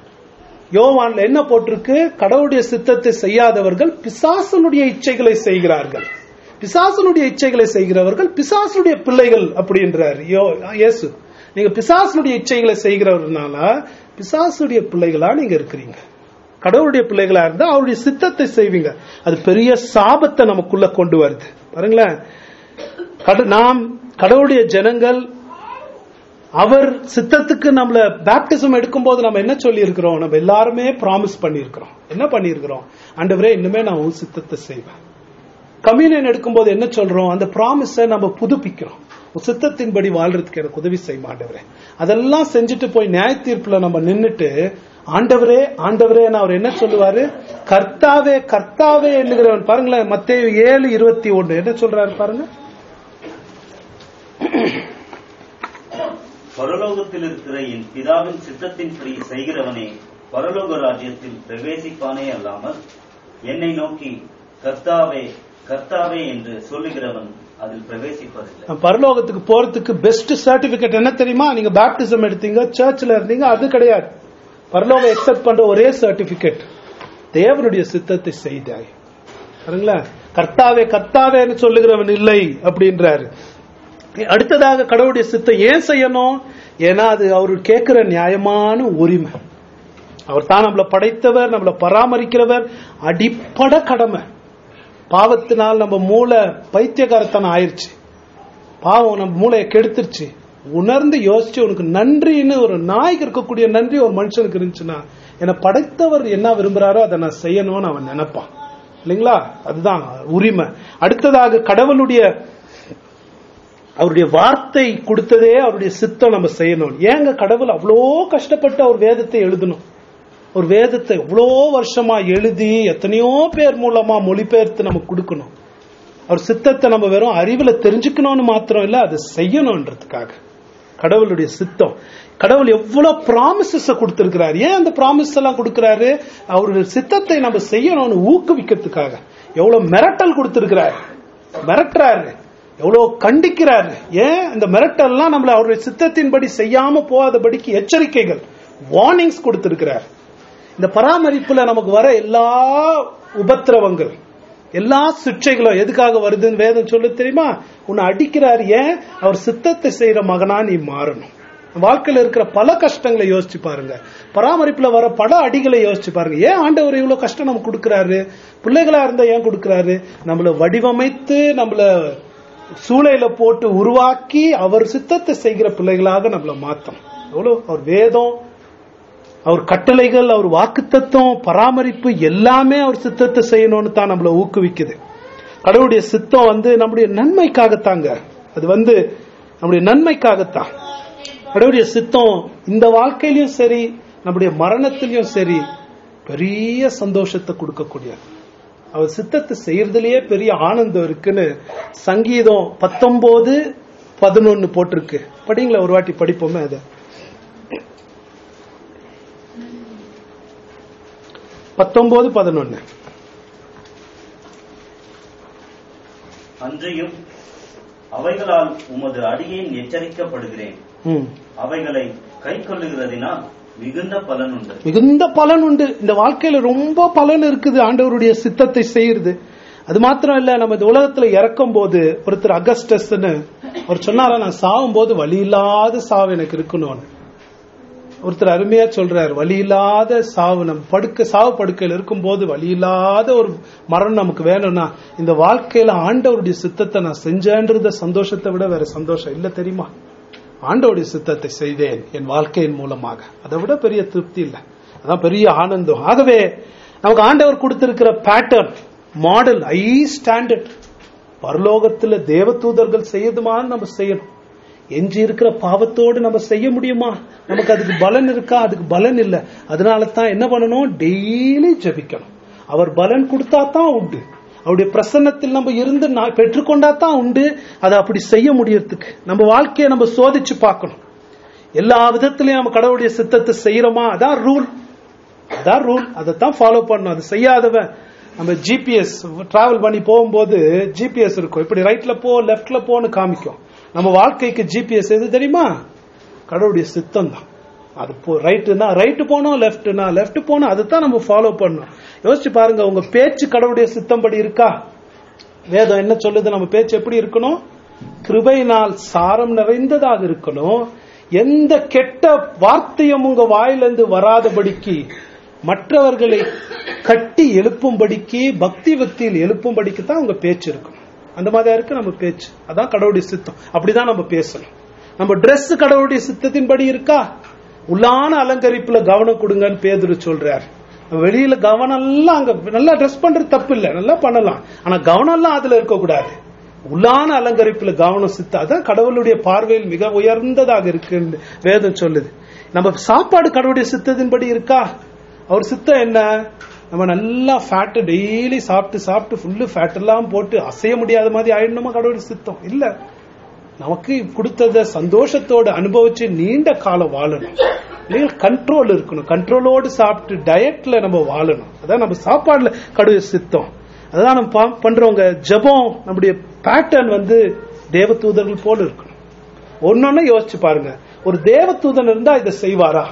யோவான்ல என்ன போட்டிருக்கு கடவுளுடைய சித்தத்தை செய்யாதவர்கள் பிசாசனுடைய இச்சைகளை செய்கிறார்கள் பிசாசனுடைய இச்சைகளை செய்கிறவர்கள் பிசாசுடைய பிள்ளைகள் அப்படின்றார் யோ இயேசு நீங்க பிசாசுடைய இச்சைகளை செய்கிறவர்னால பிசாசுடைய பிள்ளைகளா நீங்க இருக்கிறீங்க கடவுளுடைய பிள்ளைகளா இருந்தா அவருடைய சித்தத்தை செய்வீங்க அது பெரிய சாபத்தை நமக்குள்ள கொண்டு வருது பாருங்களேன் கட- நாம் கடவுளுடைய ஜனங்கள் அவர் சித்தத்துக்கு நம்மள பேப்டிசம் எடுக்கும்போது நம்ம என்ன சொல்லி இருக்கிறோம் நம்ம எல்லாருமே ப்ராமிஸ் பண்ணியிருக்கிறோம் என்ன பண்ணியிருக்கிறோம் ஆண்டவரே இன்னுமே நான் உன் சித்தத்தை செய்வேன் கம்யூனியன் எடுக்கும்போது என்ன சொல்றோம் அந்த ப்ராமிஸை நம்ம புதுப்பிக்கிறோம் உன் சித்தத்தின்படி வாழ்றதுக்கு எனக்கு உதவி செய்ய ஆண்டவரே அதெல்லாம் செஞ்சுட்டு போய் நியாய தீர்ப்புல நம்ம நின்னுட்டு ஆண்டவரே ஆண்டவரே அவர் என்ன சொல்லுவாரு கர்த்தாவே கர்த்தாவே என்கிறவன் பாருங்களேன் மத்தேயு ஏழு இருபத்தி ஒண்ணு என்ன சொல்றாரு பாருங்க பரலோகத்தில் இருக்கிற என் பிதாவின் சித்தத்தின்படி செய்கிறவனே பரலோக ராஜ்யத்தில் பிரவேசிப்பானே அல்லாமல் என்னை நோக்கி கர்த்தாவே கர்த்தாவே என்று சொல்லுகிறவன் அதில் பிரவேசிப்பதில்லை பரலோகத்துக்கு போறதுக்கு பெஸ்ட் சர்டிபிகேட் என்ன தெரியுமா நீங்க பேப்டிசம் எடுத்தீங்க சர்ச்ல இருந்தீங்க அது கிடையாது பரலோகம் எக்ஸெப்ட் பண்ற ஒரே சர்டிபிகேட் தேவனுடைய சித்தத்தை செய்தாய் பாருங்களேன் கர்த்தாவே கர்த்தாவேன்னு சொல்லுகிறவன் இல்லை அப்படின்றாரு அடுத்ததாக கடவுளுடைய சித்தம் ஏன் செய்யணும் ஏன்னா அது அவரு கேட்கிற நியாயமான உரிமை அவர் தான் நம்மளை படைத்தவர் நம்மளை பராமரிக்கிறவர் அடிப்படை கடமை பாவத்தினால் நம்ம மூளை பைத்தியகாரத்தனம் ஆயிருச்சு பாவம் நம்ம மூளையை கெடுத்துருச்சு உணர்ந்து யோசிச்சு உனக்கு நன்றின்னு ஒரு நாய்க்கு இருக்கக்கூடிய நன்றி ஒரு மனுஷனுக்கு இருந்துச்சுன்னா என்னை படைத்தவர் என்ன விரும்புறாரோ அதை நான் செய்யணும்னு அவன் நினைப்பான் இல்லைங்களா அதுதான் உரிமை அடுத்ததாக கடவுளுடைய அவருடைய வார்த்தை கொடுத்ததே அவருடைய சித்தம் நம்ம செய்யணும் ஏங்க கடவுள் அவ்வளோ கஷ்டப்பட்டு அவர் வேதத்தை எழுதணும் ஒரு வேதத்தை எவ்வளோ வருஷமா எழுதி எத்தனையோ பேர் மூலமா மொழிபெயர்த்து நமக்கு கொடுக்கணும் அவர் சித்தத்தை நம்ம வெறும் அறிவுல தெரிஞ்சுக்கணும்னு மாத்திரம் இல்ல அதை செய்யணும்ன்றதுக்காக கடவுளுடைய சித்தம் கடவுள் எவ்வளவு ப்ராமிசஸ் கொடுத்திருக்கிறார் ஏன் அந்த ப்ராமிஸ் எல்லாம் கொடுக்கிறாரு அவருடைய சித்தத்தை நம்ம செய்யணும்னு ஊக்குவிக்கிறதுக்காக எவ்வளவு மிரட்டல் கொடுத்திருக்கிறார் மிரட்டுறாரு எவ்வளவு கண்டிக்கிறாரு ஏன் இந்த மிரட்டல்லாம் நம்மள அவருடைய சித்தத்தின்படி செய்யாம போகாதபடிக்கு எச்சரிக்கைகள் வார்னிங்ஸ் கொடுத்திருக்கிறார் இந்த பராமரிப்புல நமக்கு வர எல்லா உபத்திரவங்கள் எல்லா சிக்ஷைகளும் எதுக்காக வருதுன்னு வேதம் சொல்ல தெரியுமா உன்னை அடிக்கிறார் ஏன் அவர் சித்தத்தை செய்யற மகனா நீ மாறணும் வாழ்க்கையில இருக்கிற பல கஷ்டங்களை யோசிச்சு பாருங்க பராமரிப்புல வர பல அடிகளை யோசிச்சு பாருங்க ஏன் ஆண்டவர் இவ்வளவு கஷ்டம் நமக்கு கொடுக்கறாரு பிள்ளைகளா இருந்தா ஏன் கொடுக்கறாரு நம்மள வடிவமைத்து நம்மள சூளையில போட்டு உருவாக்கி அவர் சித்தத்தை செய்கிற பிள்ளைகளாக நம்மள மாத்தம் எவ்வளவு அவர் வேதம் அவர் கட்டளைகள் அவர் வாக்குத்தத்தம் பராமரிப்பு எல்லாமே அவர் சித்தத்தை செய்யணும்னு தான் நம்மள ஊக்குவிக்குது கடவுளுடைய சித்தம் வந்து நம்முடைய நன்மைக்காகத்தாங்க அது வந்து நம்முடைய நன்மைக்காகத்தான் கடவுளுடைய சித்தம் இந்த வாழ்க்கையிலயும் சரி நம்முடைய மரணத்திலயும் சரி பெரிய சந்தோஷத்தை கொடுக்கக்கூடியது அவர் சித்தத்தை செய்யறதுலயே பெரிய ஆனந்தம் இருக்குன்னு சங்கீதம் பத்தொன்பது பதினொன்னு போட்டிருக்கு படிங்களா ஒரு வாட்டி படிப்போமே அதை பத்தொன்பது பதினொன்னு அன்றியும் அவைகளால் உமது அடியேன் எச்சரிக்கப்படுகிறேன் ம். அவைகளை கை கொள்ளுகிறதினால் மிகுந்த பலன் உண்டு மிகுந்த பலன் உண்டு இந்த வாழ்க்கையில ரொம்ப பலன் இருக்குது ஆண்டவருடைய சித்தத்தை செய்யறது அது மாத்திரம் இல்ல நம்ம இந்த உலகத்துல இறக்கும் போது ஒருத்தர் அகஸ்டஸ்ன்னு அவர் சொன்னாரா நான் சாகும் போது வழி இல்லாத சாவு எனக்கு இருக்கணும்னு ஒருத்தர் அருமையா சொல்றாரு வழி இல்லாத சாவு நம்ம படுக்க சாவு படுக்கையில் இருக்கும்போது வழி இல்லாத ஒரு மரணம் நமக்கு வேணும்னா இந்த வாழ்க்கையில ஆண்டவருடைய சித்தத்தை நான் செஞ்சேன்றத சந்தோஷத்தை விட வேற சந்தோஷம் இல்ல தெரியுமா ஆண்டவருடைய சித்தத்தை செய்தேன் என் வாழ்க்கையின் மூலமாக அதை விட பெரிய திருப்தி இல்லை அதான் பெரிய ஆனந்தம் ஆகவே நமக்கு ஆண்டவர் கொடுத்திருக்கிற பேட்டர்ன் மாடல் ஐ ஸ்டாண்டர்ட் பரலோகத்துல தேவதூதர்கள் செய்யதுமான்னு நம்ம செய்யணும் எஞ்சி இருக்கிற பாவத்தோடு நம்ம செய்ய முடியுமா நமக்கு அதுக்கு பலன் இருக்கா அதுக்கு பலன் இல்ல அதனால தான் என்ன பண்ணணும் டெய்லி ஜெபிக்கணும் அவர் பலன் கொடுத்தா தான் உண்டு அவருடைய பிரசன்னத்தில் நம்ம இருந்து நா- பெற்றுக்கொண்டா தான் உண்டு அதை அப்படி செய்ய முடியறதுக்கு நம்ம வாழ்க்கையை நம்ம சோதிச்சு பார்க்கணும் எல்லா விதத்திலையும் நம்ம கடவுளுடைய சித்தத்தை செய்யறோமா அதான் ரூல் அதான் ரூல் அதை தான் ஃபாலோ பண்ணணும் அது செய்யாதவன் நம்ம ஜிபிஎஸ் டிராவல் பண்ணி போகும்போது ஜிபிஎஸ் இருக்கும் இப்படி ரைட்ல போ லெஃப்ட்ல போன்னு காமிக்கும் நம்ம வாழ்க்கைக்கு ஜிபிஎஸ் எது தெரியுமா கடவுளுடைய சித்தம் தான் அது போ ரைட்டுனா ரைட்டு போனோம் லெஃப்ட்னா லெஃப்ட் போனோம் அதை தான் நம்ம ஃபாலோ பண்ணணும் யோசிச்சு பாருங்க உங்க பேச்சு கடவுளுடைய சித்தம் படி இருக்கா வேதம் என்ன சொல்லுது நம்ம பேச்சு எப்படி இருக்கணும் கிருபையினால் சாரம் நிறைந்ததாக இருக்கணும் எந்த கெட்ட வார்த்தையும் உங்க வாயிலிருந்து வராதபடிக்கு மற்றவர்களை கட்டி எழுப்பும்படிக்கு பக்தி பக்தியில் எழுப்பும்படிக்கு தான் உங்க பேச்சு இருக்கணும் அந்த மாதிரி இருக்கு நம்ம பேச்சு அதான் கடவுளுடைய சித்தம் அப்படிதான் நம்ம பேசணும் நம்ம Dress கடவுளுடைய சித்தத்தின்படி இருக்கா உள்ளான அலங்கரிப்புல கவனம் கொடுங்கன்னு பேதுரு சொல்றாரு வெளியில கவனம் எல்லாம் அங்க நல்லா ட்ரெஸ் பண்றது தப்பு இல்ல நல்லா பண்ணலாம் ஆனா கவனம் எல்லாம் அதுல இருக்க கூடாது உள்ளான அலங்கரிப்புல கவனம் சித்த அதான் கடவுளுடைய பார்வையில் மிக உயர்ந்ததாக இருக்குன்னு வேதம் சொல்லுது நம்ம சாப்பாடு கடவுளுடைய சித்தத்தின்படி இருக்கா அவர் சித்தம் என்ன நம்ம நல்லா ஃபேட் டெய்லி சாப்பிட்டு சாப்பிட்டு ஃபுல்லு ஃபேட் எல்லாம் போட்டு அசைய முடியாத மாதிரி ஆயிடணுமா கடவுளுடைய சித்தம் இல்ல நமக்கு கொடுத்தத சந்தோஷத்தோட அனுபவிச்சு நீண்ட காலம் வாழணும் இல்லையா கண்ட்ரோல் இருக்கணும் கண்ட்ரோலோடு சாப்பிட்டு டயட்ல நம்ம வாழணும் அதான் நம்ம சாப்பாடுல கடவுள் சித்தம் அதான் நம்ம பா- பண்றவங்க ஜெபம் நம்முடைய பேட்டர்ன் வந்து தேவதூதர்கள் போல இருக்கணும் ஒன்னொன்னு யோசிச்சு பாருங்க ஒரு தேவதூதன் இருந்தா இதை செய்வாரா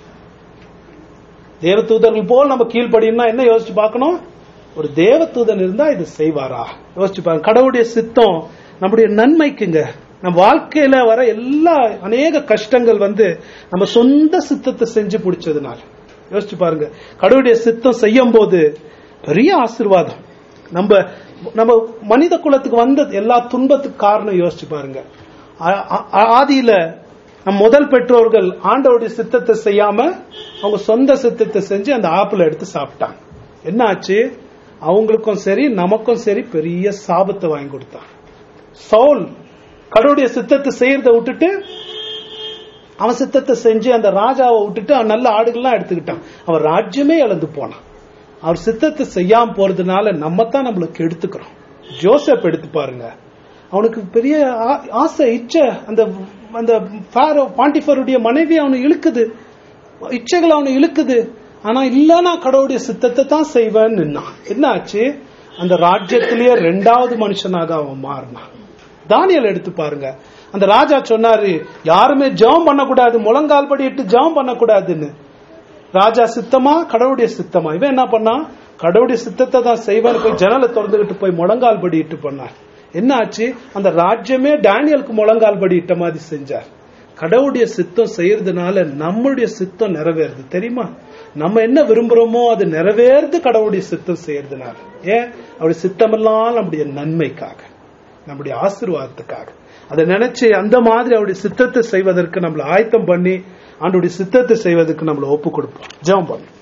தேவதூதர்கள் போல் நம்ம கீழ்ப்படினா என்ன யோசிச்சு பார்க்கணும் ஒரு தேவதூதன் இருந்தா இதை செய்வாரா யோசிச்சு பாருங்க கடவுளுடைய சித்தம் நம்முடைய நன்மைக்குங்க நம்ம வாழ்க்கையில வர எல்லா அநேக கஷ்டங்கள் வந்து நம்ம சொந்த சித்தத்தை செஞ்சு பிடிச்சதுனால யோசிச்சு பாருங்க கடவுளுடைய சித்தம் செய்யும் போது பெரிய ஆசீர்வாதம் நம்ம நம்ம மனித குலத்துக்கு வந்த எல்லா துன்பத்துக்கு காரணம் யோசிச்சு பாருங்க ஆ- ஆ- ஆதியில நம் முதல் பெற்றோர்கள் ஆண்டவருடைய சித்தத்தை செய்யாம அவங்க சொந்த சித்தத்தை செஞ்சு அந்த ஆப்பிள் எடுத்து சாப்பிட்டாங்க என்ன ஆச்சு அவங்களுக்கும் சரி நமக்கும் சரி பெரிய சாபத்தை வாங்கி கொடுத்தான் சவுல் கடவுளுடைய சித்தத்தை செய்யறதை விட்டுட்டு அவன் சித்தத்தை செஞ்சு அந்த ராஜாவை விட்டுட்டு அவன் நல்ல ஆடுகள்லாம் எடுத்துக்கிட்டான் அவன் ராஜ்யமே இழந்து போனான் அவர் சித்தத்தை செய்யாம போறதுனால நம்ம தான் நம்மளுக்கு எடுத்துக்கிறோம் ஜோசப் எடுத்து பாருங்க அவனுக்கு பெரிய ஆ- ஆசை இச்சை அந்த அந்த ஃபாரோ பாண்டிஃபருடைய மனைவி அவனை இழுக்குது இச்சைகள் அவனை இழுக்குது ஆனா இல்ல நான் கடவுளுடைய சித்தத்தை தான் செய்வேன்னு நின்னான் என்ன ஆச்சு அந்த ராஜ்யத்திலேயே ரெண்டாவது மனுஷனாக அவன் மாறினான் தானியல் எடுத்து பாருங்க அந்த ராஜா சொன்னாரு யாருமே ஜெபம் பண்ணக்கூடாது முழங்கால் படிட்டு ஜெபம் பண்ணக்கூடாதுன்னு ராஜா சித்தமா கடவுளுடைய சித்தமா இவன் என்ன பண்ணான் கடவுளுடைய சித்தத்தை தான் செய்வான்னு போய் ஜன்னலை திறந்துகிட்டு போய் முழங்கால் படிட்டு பண்ணார் என்ன ஆச்சு அந்த ராஜ்யமே டேனியலுக்கு முழங்கால் படியிட்ட மாதிரி செஞ்சார் கடவுளுடைய சித்தம் செய்யறதுனால நம்மளுடைய சித்தம் நிறைவேறுது தெரியுமா நம்ம என்ன விரும்புறோமோ அது நிறைவேறுது கடவுளுடைய சித்தம் செய்யறதுனால ஏன் அவருடைய சித்தமெல்லாம் நம்முடைய நன்மைக்காக நம்முடைய ஆசீர்வாதத்துக்காக அதை நினைச்சு அந்த மாதிரி அவருடைய சித்தத்தை செய்வதற்கு நம்மளை ஆயத்தம் பண்ணி ஆண்டுடைய சித்தத்தை செய்வதற்கு நம்மளை ஒப்பு கொடுப்போம் ஜெபம் பண்ணும்